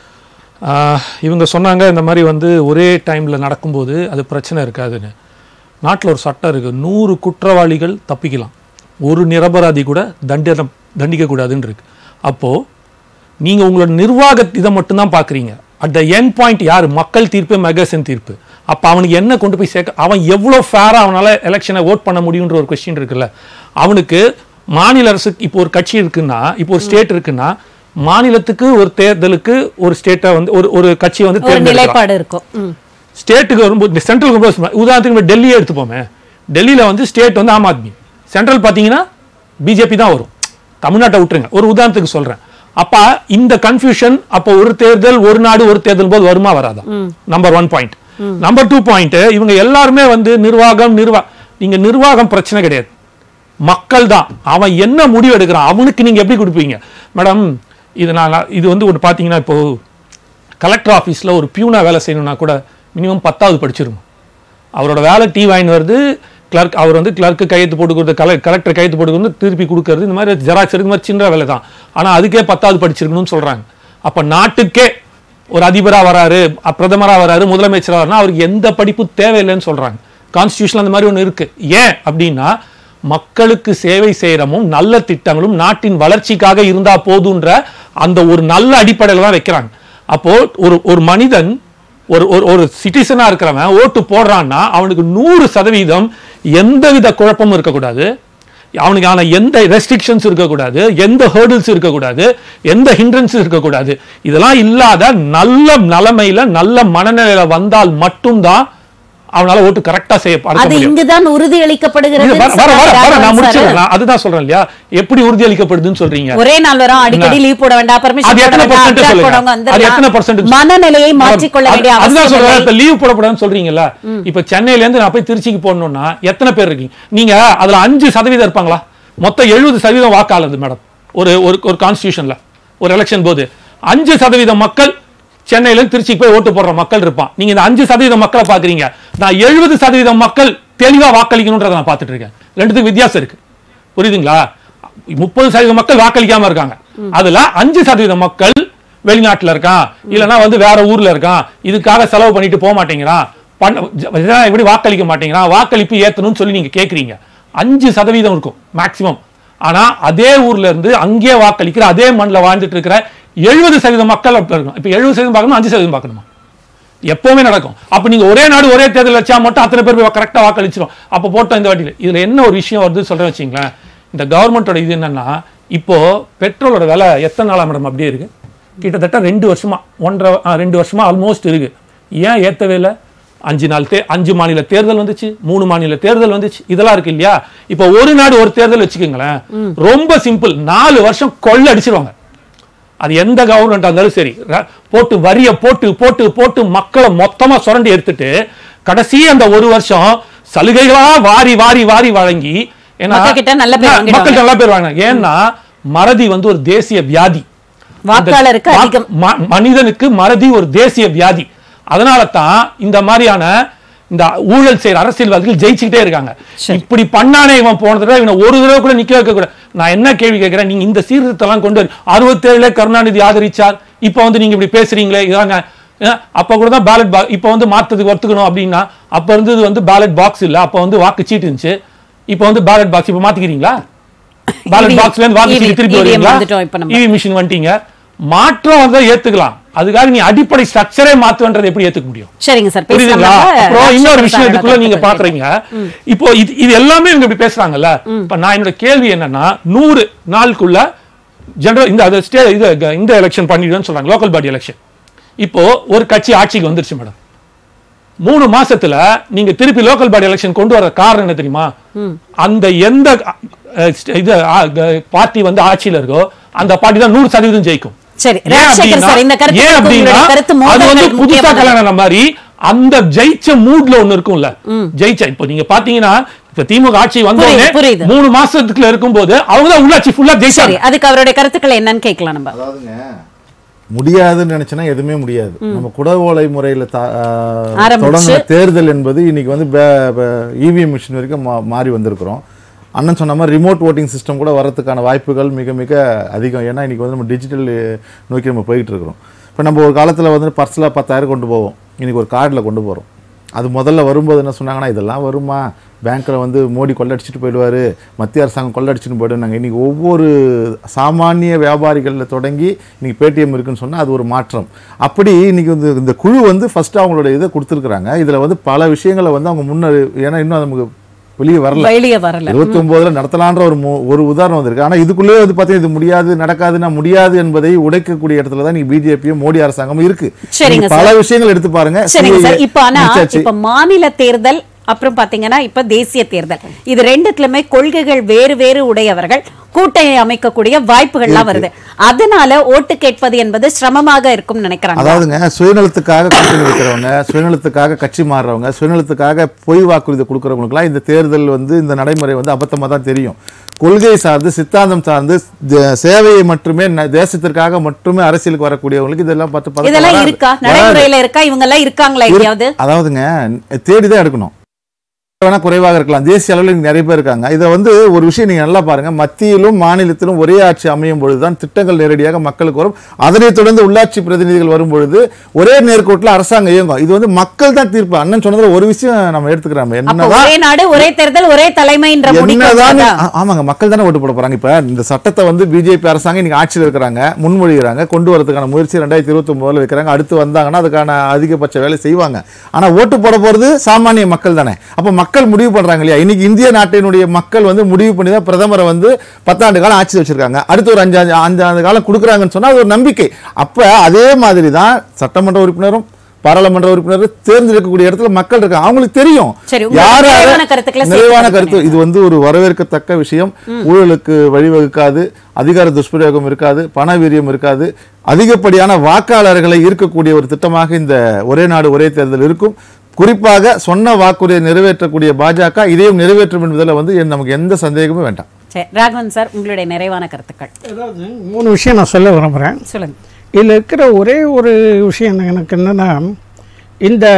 ஆஹ், இவங்க சொன்னாங்க இந்த மாதிரி வந்து ஒரே டைமில் நடக்கும்போது அது பிரச்சனை இருக்காதுன்னு நாட்டில் ஒரு சட்டம் இருக்குது நூறு குற்றவாளிகள் தப்பிக்கலாம் ஒரு நிரபராதி கூட தண்டனம் தண்டிக்கக்கூடாதுன்னு இருக்கு அப்போது நீங்கள் உங்களோட நிர்வாக இதை மட்டும்தான் பார்க்குறீங்க அட் த எண்ட் பாயிண்ட் யார் மக்கள் தீர்ப்பு மெகசன் தீர்ப்பு அப்போ அவனுக்கு என்ன கொண்டு போய் சேர்க்க அவன் எவ்வளோ ஃபேராக அவனால் எலெக்ஷனை ஓட் பண்ண முடியுன்ற ஒரு கொஸ்டின் இருக்குல்ல அவனுக்கு மாநில அரசுக்கு இப்போ ஒரு கட்சி இருக்குன்னா இப்போ ஒரு ஸ்டேட் இருக்குன்னா மாநிலத்துக்கு ஒரு தேர்தலுக்கு ஒரு ஸ்டேட்டை வந்து ஒரு ஒரு கட்சியை வந்து ஒரு தேர்ந்தெடுக்கலாம் நிலைப்பாடு இருக்கும் ம். ஸ்டேட்டுக்கு வரும்போது சென்ட்ரல் வரும்போது உதாரணத்துக்கு நம்ம டெல்லியே எடுத்துப்போமே டெல்லியில் வந்து ஸ்டேட் வந்து ஆம் ஆத்மி சென்ட்ரல் பார்த்தீங்கன்னா பிஜேபி தான் வரும் தமிழ்நாட்டை விட்டுருங்க ஒரு உதாரணத்துக்கு சொல்கிறேன் அப்போ இந்த கன்ஃபியூஷன் அப்போ ஒரு தேர்தல் ஒரு நாடு ஒரு தேர்தல் போது வருமா வராதா number one point number two point இவங்க எல்லாருமே வந்து நிர்வாகம் நிர்வா நீங்க நிர்வாகம் பிரச்சனை கிடையாது மக்கள் தான் அவன் என்ன முடிவு எடுக்கிறான் அவனுக்கு நீங்க எப்படி கொடுப்பீங்க மேடம் இது நான் இது வந்து ஒரு பார்த்தீங்கன்னா இப்போ கலெக்டர் ஆஃபீஸில் ஒரு பியூனா வேலை செய்யணும்னா கூட மினிமம் பத்தாவது படிச்சிருக்கும் அவரோட வேலை டீ வாங்கி வருது கிளர்க் அவர் வந்து கிளர்க்கு கையெழுத்து போட்டு கொடுத்து கலெக் கலெக்டர் கையெழுத்து போட்டு கொடுத்து திருப்பி கொடுக்கறது இந்த மாதிரி ஜெராக்ஸ் எடுத்து மாதிரி சின்ன வேலை தான் ஆனால் அதுக்கே பத்தாவது படிச்சிருக்கணும்னு சொல்கிறாங்க அப்போ நாட்டுக்கே ஒரு அதிபராக வராரு அ- பிரதமரா வராரு முதலமைச்சராக வராருன்னா அவருக்கு எந்த படிப்பு தேவையில்லைன்னு சொல்கிறாங்க கான்ஸ்டியூஷன் அந்த மாதிரி ஒன்று இருக்குது ஏன் அப்படின்னா மக்களுக்கு சேவை செய்கிறமும் நல்ல திட்டங்களும் நாட்டின் வளர்ச்சிக்காக இருந்தா போதுன்ற அந்த ஒரு நல்ல அடிப்படையில் தான் வைக்கிறாங்க அப்போ ஒரு ஒரு மனிதன் ஒரு ஒரு ஒரு சிட்டிசனா இருக்கிறவன் ஓட்டு போடுறான்னா அவனுக்கு நூறு சதவீதம் எந்தவித குழப்பமும் இருக்கக்கூடாது அவனுக்கான எந்த ரெஸ்ட்ரிக்ஷன்ஸ் இருக்கக்கூடாது எந்த ஹேர்டில்ஸ் இருக்கக்கூடாது எந்த ஹிண்ட்ரன்ஸ் இருக்கக்கூடாது இதெல்லாம் இல்லாத நல்ல நிலைமையில நல்ல மனநிலையில வந்தால் மட்டும்தான் அவனால ஓட்டு கரெக்டா செய்ய அடக்க அது முடியும் இங்குதான் உறுதி அளிக்கப்படுகிறது இது வர வர வர வர நான் முடிச்சிடுறேன் நான் அதுதான் சொல்றேன் இல்லையா எப்படி உறுதியளிக்கப்படுதுன்னு சொல்றீங்க ஒரே நாள் வரும் அடிக்கடி என்ன? லீவ் போட வேண்டாம் பெர்மிஷன் அது போட எத்தனை வேண்டாம் percent abroad சொல்லுங்க? போடவங்க அது வந்துடலாம். எத்தனை percent? மனநிலையை மாற்றிக்கொள்ள வேண்டிய அது- அதுதான் அவசியம் சொல்றேன் இல்லை. இப்ப லீவ் போடக்கூடாதுன்னு சொல்றீங்கல்ல இப்ப சென்னையில இருந்து நான் போய் திருச்சிக்கு போகணும்னா எத்தனை பேர் இருக்கீங்க நீங்க அதுல அஞ்சு சதவீதம் இருப்பாங்களா மொத்தம் எழுபது சதவீதம் வாக்காளது மேடம் ஒரு ஒரு ஒரு கான்ஸ்டியூஷன்ல ஒரு எலெக்ஷன் போது அஞ்சு சதவீதம் மக்கள் சென்னையில இருந்து திருச்சிக்கு போய் ஓட்டு போடுற மக்கள் இருப்பான் நீங்க இந்த அஞ்சு சதவீதம் மக்களை பாக்குறீங்க நான் எழுபது சதவீதம் மக்கள் தெளிவா வாக்களிக்கணும்ன்றத நான் பார்த்துட்டு இருக்கேன் ரெண்டுத்துக்கு வித்தியாசம் இருக்கு புரியுதுங்களா முப்பது சதவீதம் மக்கள் வாக்களிக்காம இருக்காங்க அதுல அஞ்சு சதவீதம் மக்கள் வெளிநாட்டுல இருக்கான் இல்லனா வந்து வேற ஊர்ல இருக்கான் இதுக்காக செலவு பண்ணிட்டு போக மாட்டேங்கிறான் பண்ண ஜ- இதெல்லாம் எப்படி வாக்களிக்க மாட்டேங்கிறான் வாக்களிப்பு ஏத்தணும்னு சொல்லி நீங்க கேக்குறீங்க அஞ்சு சதவீதம் இருக்கும் மேக்சிமம் ஆனா அதே ஊர்ல இருந்து அங்கேயே வாக்களிக்கிற அதே மண்ணில் வாழ்ந்துட்டு இருக்கிற எழுபது சதவீதம் மக்கள் அப்ப இருக்கணும் இப்ப எழுபது சதவீதம் பார்க்கணும் அஞ்சு சதவீதம் பார்க்கணுமா எப்பவுமே நடக்கும் அப்ப நீங்க ஒரே நாடு ஒரே தேர்தல் வச்சா மட்டும் அத்தனை பேர் போய் கரெக்டா வாக்களிச்சிடும் அப்ப போட்டோம் இந்த வாட்டியில் இதுல என்ன ஒரு விஷயம் வருது சொல்றேன் வச்சுங்களேன் இந்த கவர்மெண்டோட இது என்னன்னா இப்போ பெட்ரோலோட விலை எத்தனை நாளா மேடம் அப்படியே இருக்கு கிட்டத்தட்ட ரெண்டு வருஷமா ஒன்றரை ஆ, ரெண்டு வருஷமா ஆல்மோஸ்ட் இருக்கு ஏன் ஏத்தவே இல்லை அஞ்சு நாள் தே அஞ்சு மாநில தேர்தல் வந்துச்சு மூணு மாநில தேர்தல் வந்துச்சு இதெல்லாம் இருக்கு இல்லையா இப்போ ஒரு நாடு ஒரு தேர்தல் வச்சுக்கோங்களேன் ரொம்ப சிம்பிள் நாலு வருஷம் கொள்ள அடிச்சிருவாங்க அது எந்த கவர்மெண்ட் இருந்தாலும் சரி ர- போட்டு வரிய போட்டு போட்டு போட்டு மக்களை மொத்தமா சுரண்டி எடுத்துட்டு கடைசி அந்த ஒரு வருஷம் சலுகைகளா வாரி வாரி வாரி வழங்கி ஏன்னா மக்கள்கிட்ட நல்ல பேர் ம- வாங்கிடுவாங்க. மக்கள் நல்ல பேர் வாங்க ஏன்னா மறதி வந்து ஒரு தேசிய வியாதி வாக்காளருக்கு அந்த அதிகம் ம- மனிதனுக்கு மறதி ஒரு தேசிய வியாதி அதனால தான் இந்த மாதிரியான இந்த ஊழல் செய்யற அரசியல்வாதிகள் ஜெயிச்சுக்கிட்டே இருக்காங்க சரி. இப்படி பண்ணானே இவன் போன தடவை இவனை ஒரு தடவை கூட நிக்க வைக்க கூட நான் என்ன கேள்வி கேட்கிறேன் நீங்க இந்த சீர்திருத்தம் கொண்டு வரு அறுபத்தேழுல கருணாநிதி ஆதரிச்சார் இப்ப வந்து நீங்க இப்படி பேசுறீங்களே இதான் நான்- ஏன், அப்ப கூட தான் பேலட் பாக்ஸ் இப்ப வந்து மாத்ததுக்கு ஒத்துக்கணும் அப்படின்னா அப்ப இருந்தது வந்து பேலட் பாக்ஸ் இல்ல அப்ப வந்து வாக்கு சீட்டு இருந்துச்சு இப்ப வந்து பேலட் பாக்ஸ் இப்ப மாத்திக்கிறீங்களா பேலட் EVM பாக்ஸ்ல இருந்து வாக்கு சீட்டு திருப்பி EVM வருவீங்களா வந்துட்டோம் இப்ப நம்ம. இவி மிஷின் வந்துட்டீங்க மாற்றம் வந்தா ஏத்துக்கலாம் அதுக்காக நீ அடிப்படை ஸ்ட்ரக்சரே மாத்துவன்றதை எப்படி ஏத்துக்க முடியும் சரிங்க சார் புரியுதுங்களா பேசலாம் அப்புறம் இன்னொரு விஷயம் ராஜசேகர் இதுக்குள்ள நீங்க சாரோட பாக்குறீங்க இப்போ இது இது எல்லாமே இவங்க இப்படி பேசுறாங்கல்ல இப்ப நான் என்னோட கேள்வி என்னன்னா நூறு நாளுக்குள்ள ஜெனரல் இந்த அது ஸ்டே இது க- இந்த எலெக்ஷன் பண்ணிடுன்னு சொல்றாங்க லோக்கல் பாடி எலெக்ஷன் இப்போ ஒரு கட்சி ஆட்சிக்கு வந்துருச்சு மேடம் மூணு மாசத்துல நீங்க திருப்பி லோக்கல் பாடி எலெக்ஷன் கொண்டு வர காரணம் என்ன தெரியுமா அந்த எந்த அஹ், இது பார்ட்டி வந்து ஆட்சியில இருக்கோ அந்த பார்ட்டி தான் நூறு சதவீதம் ஜெயிக்கும் சரி ஏன் ராஜசேகர் அப்படின்னா- சார் இந்த கருத்து ஏன் அப்படின்னா உங்களுடைய கருத்து அது வந்து மோதல்கள் புதுசா முக்கியமானது. கல்யாணம் ஆன மாதிரி அந்த ஜெயிச்ச மூட்ல ஒண்ணு இருக்கும்ல ஜெயிச்ச இப்போ நீங்க பாத்தீங்கன்னா இப்ப திமுக ஆட்சி வந்தோடனே புரியுது, புரியுது. மூணு மாசத்துக்குள்ள இருக்கும்போது அவங்க தான் உள்ளாட்சி ஃபுல்லா சரி ஜெயிச்சாங்க அதுக்கு அவருடைய கருத்துக்கள் என்னன்னு கேட்கலாம் நம்ம அதாவதுங்க முடியாதுன்னு நினைச்சனா எதுவுமே முடியாது நம்ம குடவோலை முறையில் தொடங்கின ஆரம்பிச்சு. தேர்தல் என்பது இன்னைக்கு வந்து இவிஎம் மிஷின் வரைக்கும் மா- மாறி வந்திருக்கிறோம் அண்ணன் சொன்ன மாதிரி ரிமோட் ஓட்டிங் சிஸ்டம் கூட வரதுக்கான வாய்ப்புகள் மிக மிக அதிகம் ஏன்னா இன்னைக்கு வந்து நம்ம டிஜிட்டல் நோக்கி நம்ம போயிட்டு இருக்கிறோம் இப்போ நம்ம ஒரு காலத்தில் வந்து பர்ஸில் பத்தாயிரம் கொண்டு போவோம் இன்னைக்கு ஒரு கார்டில் கொண்டு போகிறோம் அது முதல்ல வரும்போது என்ன சொன்னாங்கன்னா இதெல்லாம் வருமா பேங்க்கில் வந்து மோடி கொள்ளடிச்சிட்டு போயிடுவார் மத்திய அரசாங்கம் கொள்ளடிச்சிட்டு போயிடுவாங்க இன்னைக்கு ஒவ்வொரு சாமானிய வியாபாரிகளில் தொடங்கி இன்னைக்கு பேடிஎம் இருக்குன்னு சொன்னால் அது ஒரு மாற்றம் அப்படி இன்னைக்கு வந்து இந்த குழு வந்து ஃபர்ஸ்ட் அவங்களோட இதை கொடுத்துருக்குறாங்க இதில் வந்து பல விஷயங்களை வந்து அவங்க முன்னர் ஏன்னா இன்னும் நமக்கு வெளியே வரல வெளியே வரல இருபத்தி ஒன்பதுல நடத்தலான்ற ஒரு மு- ஒரு உதாரணம் வந்திருக்கு ஆனா இதுக்குள்ளே வந்து பார்த்தீங்கன்னா இது முடியாது நடக்காதுன்னா முடியாது என்பதை உடைக்கக்கூடிய இடத்துல தான் நீங்க பிஜேபியும் மோடி அரசாங்கமும் இருக்கு சரிங்க நீங்க பல விஷயங்கள் எடுத்து பாருங்க சரிங்க சார் CAA இப்ப ஆனா முடிச்சாச்சு. இப்ப மாநில தேர்தல் அப்புறம் பாத்தீங்கன்னா இப்ப தேசிய தேர்தல் இது ரெண்டுத்துலயுமே கொள்கைகள் வேறு வேறு உடையவர்கள் கூட்டணி அமைக்கக்கூடிய வாய்ப்புகள்லாம் வருது அதனால ஓட்டு கேட்பது என்பது சிரமமாக இருக்கும் நினைக்கிறாங்க அதாவதுங்க சுயநலத்துக்காக கூட்டணி வைக்கிறவங்க சுயநலத்துக்காக கட்சி மாறுறவங்க சுயநலத்துக்காக பொய் வாக்குறுதி கொடுக்குறவங்களுக்குலாம் இந்த தேர்தல் வந்து இந்த நடைமுறை வந்து அபத்தமாக தான் தெரியும் கொள்கை சார்ந்து சித்தாந்தம் சார்ந்து த- சேவையை மட்டுமே ந- தேசத்திற்காக மட்டுமே அரசியலுக்கு வரக்கூடியவங்களுக்கு இதெல்லாம் பார்த்து பதட்டம் இதெல்லாம் வராது. இருக்கா வராது. நடைமுறையில இருக்கா இவங்க எல்லாம் இருக்காங்களா எங்கேயாவது அதாவதுங்க தேடி தான் எடுக்கணும் வேணா குறைவாக இருக்கலாம் தேசிய அளவில் இங்க நிறைய பேர் இருக்காங்க இதை வந்து ஒரு விஷயம் நீங்க நல்லா பாருங்க மத்தியிலும் மாநிலத்திலும் ஒரே ஆட்சி அமையும் பொழுதுதான் திட்டங்கள் நேரடியாக மக்களுக்கு வரும் அதனைத் தொடர்ந்து உள்ளாட்சி பிரதிநிதிகள் வரும் பொழுது ஒரே நேர்கோட்டில் அரசாங்கம் இயங்கும் இது வந்து மக்கள் தான் தீர்ப்பு அண்ணன் சொன்னதுல ஒரு விஷயம் நம்ம எடுத்துக்கிறோம் அப்ப என்னதான் ஒரே நாடு ஒரே தேர்தல் ஒரே தலைமைன்ற முடிக்கு என்னதான் வந்ததா? ஆ- ஆமாங்க மக்கள் தானே ஓட்டு போட போறாங்க இப்ப இந்த சட்டத்தை வந்து பிஜேபி அரசாங்கம் இன்னைக்கு ஆட்சியில் இருக்கிறாங்க முன்மொழிகிறாங்க கொண்டு வரதுக்கான முயற்சி ரெண்டாயிரத்தி இருபத்தி ஒன்பதுல வைக்கிறாங்க அடுத்து வந்தாங்கன்னா அதுக்கான அதிகபட்ச வேலை செய்வாங்க ஆனா ஓட்டு போட போறது சாமானிய மக்கள் தானே அப்ப மக்கள் முடிவு பண்றாங்க இல்லையா இன்னைக்கு இந்திய நாட்டினுடைய மக்கள் வந்து முடிவு பண்ணி தான் பிரதமரை வந்து பத்தாண்டு காலம் ஆட்சி வச்சிருக்காங்க அடுத்து ஒரு அஞ்சு அஞ்சு ஆண்டு காலம் கொடுக்குறாங்கன்னு சொன்னா அது ஒரு நம்பிக்கை அப்ப அதே மாதிரி தான் சட்டமன்ற உறுப்பினரும் பாராளுமன்ற உறுப்பினரும் தேர்ந்தெடுக்கக்கூடிய இடத்துல மக்கள் இருக்காங்க அவங்களுக்கு தெரியும் சரி, உங்களோட யார் யார் நிறைவான கருத்துக்களை சேர்த்து நிறைவான பதிவு கருத்து இது வந்து ஒரு வரவேற்கத்தக்க விஷயம் ஊழலுக்கு வழிவகுக்காது அதிகார துஷ்பிரயோகம் இருக்காது பண வீரியம் இருக்காது அதிகப்படியான வாக்காளர்களை ஈர்க்கக்கூடிய ஒரு திட்டமாக இந்த ஒரே நாடு ஒரே தேர்தல் இருக்கும் குறிப்பாக சொன்ன வாக்குறுதியை நிறைவேற்றக்கூடிய பாஜக இதையும் நிறைவேற்றும் என்பதில் வந்து என் நமக்கு எந்த சந்தேகமும் வேண்டாம் சரி ராகவன் சார் உங்களுடைய நிறைவான கருத்துக்கள் அதாவது மூணு விஷயம் நான் சொல்ல விரும்புகிறேன் சொல்லுங்க இதில் இருக்கிற ஒரே ஒரு விஷயம் எனக்கு என்னென்னா இந்த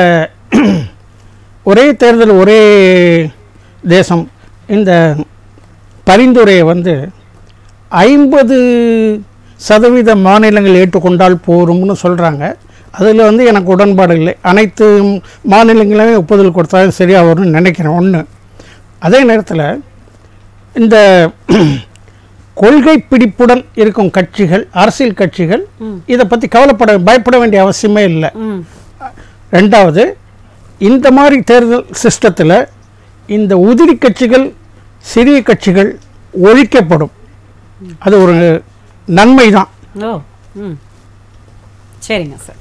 ஒரே தேர்தல் ஒரே தேசம் இந்த பரிந்துரையை வந்து ஐம்பது சதவீத மாநிலங்கள் ஏற்றுக்கொண்டால் போரும்னு சொல்கிறாங்க அதில் வந்து எனக்கு உடன்பாடு இல்லை அனைத்து மாநிலங்களுமே ஒப்புதல் கொடுத்தாலும் சரியாக வரும்னு நினைக்கிறேன் ஒன்று அதே நேரத்தில் இந்த கொள்கை பிடிப்புடன் இருக்கும் கட்சிகள் அரசியல் கட்சிகள் இதை பற்றி கவலைப்பட பயப்பட வேண்டிய அவசியமே இல்லை ம் ரெண்டாவது இந்த மாதிரி தேர்தல் சிஸ்டத்தில் இந்த உதிரி கட்சிகள் சிறிய கட்சிகள் ஒழிக்கப்படும் அது ஒரு நன்மை தான் ஓ ம் சரிங்க சார்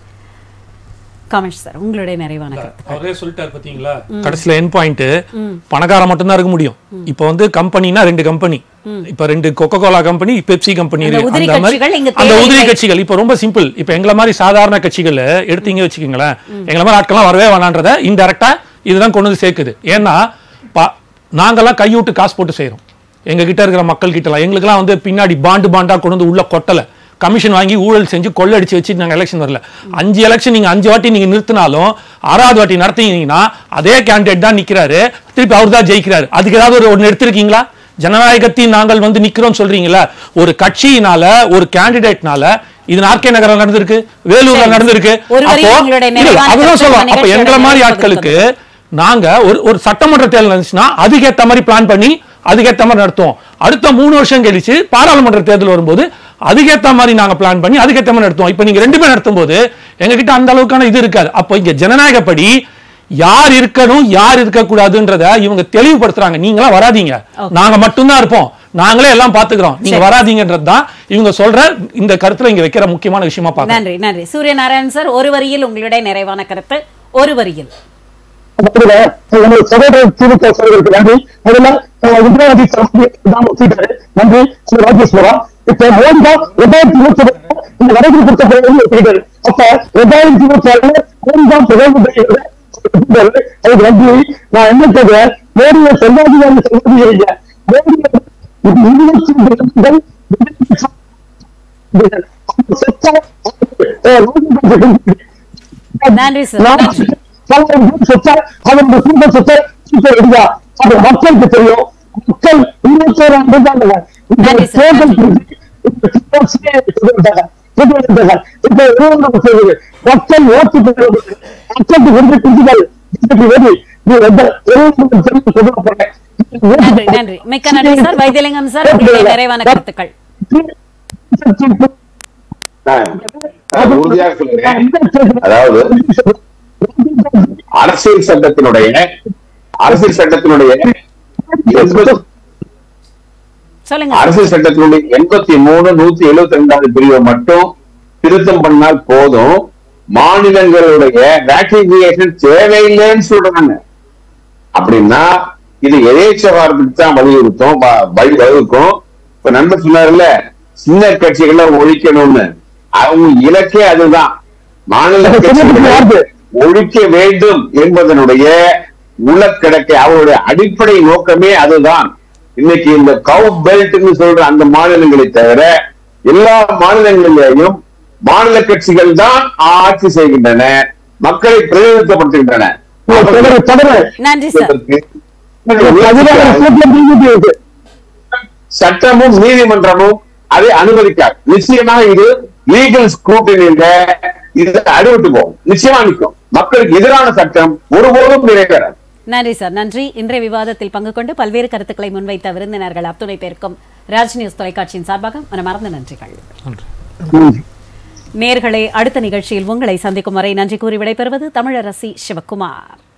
காமேஷ் சார் உங்களுடைய நிறைவான கருத்து அவரே சொல்லிட்டாரு பாத்தீங்களா கடைசில என் பாயிண்ட் பணக்காரன் மட்டும்தான் இருக்க முடியும் இப்போ வந்து கம்பெனினா ரெண்டு கம்பெனி இப்ப ரெண்டு Coca Cola company Pepsi company அந்த உதிரி அந்த மாதிரி கட்சிகள் இங்க அந்த உதிரி தேவையில்லை. கட்சிகள் இப்ப ரொம்ப சிம்பிள் இப்ப எங்களை மாதிரி சாதாரண கட்சிகள் எடுத்தீங்க வச்சுக்கோங்களேன் எங்களை மாதிரி ஆட்கள்லாம் வரவே வேணான்றத இன்டெரக்டா இதுதான் கொண்டு வந்து சேர்க்குது ஏன்னா பா- நாங்கெல்லாம் கையூட்டு காசு போட்டு செய்றோம் எங்க கிட்ட இருக்கிற மக்கள் கிட்டலாம் எங்களுக்கெல்லாம் வந்து பின்னாடி பாண்டு பாண்டா கொண்டு வந்து உள்ள கொட்டல கமிஷன் வாங்கி ஊழல் செஞ்சு கொள்ளடிச்சு வச்சு நாங்க எலெக்ஷன் வரல அஞ்சு எலெக்ஷன் நீங்க அஞ்சு வாட்டி நீங்க நிறுத்தினாலும் ஆறாவது வாட்டி நடத்தீங்கன்னா அதே கேண்டிடேட் தான் நிக்கிறாரு திருப்பி அவர் தான் ஜெயிக்கிறாரு அதுக்கு ஏதாவது ஒரு ஒன்று எடுத்திருக்கீங்களா ஜனநாயகத்தின் நாங்கள் வந்து நிக்கிறோம் சொல்றீங்களா ஒரு கட்சியினால ஒரு கேண்டிடேட்னால இது ஆர்கே நகர்ல நடந்திருக்கு வேலூர்ல சரி. நடந்திருக்கு ஒரு வரி அப்போ உங்களுடைய இல்ல, நிறைவான அதுதான் கருத்து சொல்லுவோம் அப்ப நிகழ்ச்சியோட எங்களை மாதிரி நிறைவு ஆட்களுக்கு நாங்க ஒரு ஒரு சட்டமன்ற தேர்தல் இருந்துச்சுன்னா அதுக்கேத்த மாதிரி பிளான் பண்ணி அதுக்கேத்த மாதிரி நடத்துவோம் அடுத்த மூணு வருஷம் கழிச்சு பாராளுமன்ற தேர்தல் வரும்போது அதுக்கேத்த மாதிரி நாங்க பிளான் பண்ணி அதுக்கேத்த மாதிரி நடத்துவோம் இப்ப நீங்க ரெண்டு பேர் நடத்தும் போது எங்க கிட்ட அந்த அளவுக்கான இது இருக்காது அப்போ இங்க ஜனநாயகப்படி யார் இருக்கணும் யார் இருக்க கூடாதுன்றத இவங்க தெளிவுபடுத்துறாங்க நீங்களாம் வராதீங்க நாங்க மட்டும்தான் இருப்போம் நாங்களே எல்லாம் பாத்துக்கிறோம் நீங்க வராதீங்கன்றது தான் இவங்க சொல்ற இந்த கருத்துல இங்க வைக்கிற முக்கியமான விஷயமா பாக்குறோம் நன்றி நன்றி சூரியநாராயணன் சார் ஒரு வரியில் உங்களுடைய நிறைவான கருத்து ஒரு வரியில் அதுல நமது சகோதரர் திமுக சகோதரருக்கு நன்றி முதல்ல அஹ், இந்திரா காந்தி தலைமை தான் ஒப்பிட்டாரு நன்றி திரு ராஜேஸ்வரா இப்ப மோடி தான் ரெண்டாயிரத்தி இருபத்தி ஒன்பதுல இந்த வடக்கு கொடுத்த பிறகு ஒப்பிட்டாரு அப்ப ரெண்டாயிரத்தி இருபத்தி ஆறுல மோடி தான் பிரதமர் ஒப்பிட்டாரு. அதுக்கு நன்றி நான் என்ன கேட்கிறேன் மோடியை சர்வாதிகாரி சர்வாதிகாரிங்க மோடி இது இந்திய செத்தா நன்றி சார். நான் நன்றி. தலைவர்கள் சொத்தை அவருடைய குடும்ப சொத்தை சீட்டை எடுத்தா அது மக்களுக்கு தெரியும் மக்கள் இருபத்தி ஓராம் ஆண்டு இந்த நன்றி சார். தேர்தல் குறித்து இந்த சிபாரிசையே சொல்லிவிட்டாங்க. சொல்லிவிட்டார்கள். இப்ப நிறுவனம் செய்வது மக்கள் ஓட்டு பெறுவது மக்களுக்கு விருது கொடுத்துகள் இதற்கு வேண்டி நீ எந்த நிறுவனம் தெரிந்து கொண்டு போறேன் நன்றி நன்றி மிக்க நன்றி சார் வைத்தியலிங்கம் சார் உங்களுடைய நிறைவான கருத்துக்கள் நான் நான் உறுதியாக சொல்கிறேன் அதாவது அரசியல் சட்டத்தினுடைய அரசியல் சட்டத்தினுடைய எண்பது- சொல்லுங்க சார். அரசியல் சட்டத்தினுடைய எண்பத்தி மூணு நூத்தி எழுபத்தி ரெண்டாவது பிரிவை மட்டும் திருத்தம் பண்ணால் போதும் மாநிலங்களுடைய ராட்டிபிகேஷன் தேவையில்லைன்னு சொல்றாங்க அப்படின்னா இது எதேச்சவாரத்துக்கு தான் வலியுறுத்தும் வ- வழி வகுக்கும் இப்ப நண்பர் சொன்னார்ல சின்ன கட்சிகளை ஒழிக்கணும்னு அவங்க இலக்கே அதுதான் மாநில கட்சிகளை ஒழிக்க வேண்டும் என்பதனுடைய உலக்கிடக்கை அவருடைய அடிப்படை நோக்கமே அதுதான் இன்னைக்கு இந்த கவு பெல்ட்னு சொல்ற அந்த மாநிலங்களை தவிர எல்லா மாநிலங்களிலேயும் மாநில கட்சிகள் தான் ஆட்சி செய்கின்றன மக்களை பிரதிநிதித்துவப்படுத்துகின்றன தொடர தொடர நன்றி சார் பதினாறு சீட்ல பிஜேபி இருக்கு சட்டமும் நீதிமன்றமும் அதை அனுமதிக்காது நிச்சயமாக இது லீகல் ஸ்க்ரூட்டினில இது அடிவிட்டு போகும் நிச்சயமா நிற்கும் மக்களுக்கு எதிரான சட்டம் ஒருபோதும் நிறைவேறாது நன்றி சார் நன்றி இன்றைய விவாதத்தில் பங்கு கொண்டு பல்வேறு கருத்துக்களை முன்வைத்த விருந்தினர்கள் அத்துணை பேருக்கும் ராஜ் நியூஸ் தொலைக்காட்சியின் சார்பாக மனமார்ந்த நன்றிகள் நன்றி நேர்களே அடுத்த நிகழ்ச்சியில் உங்களை சந்திக்கும் வரை நன்றி கூறி விடைபெறுவது தமிழரசி சிவக்குமார்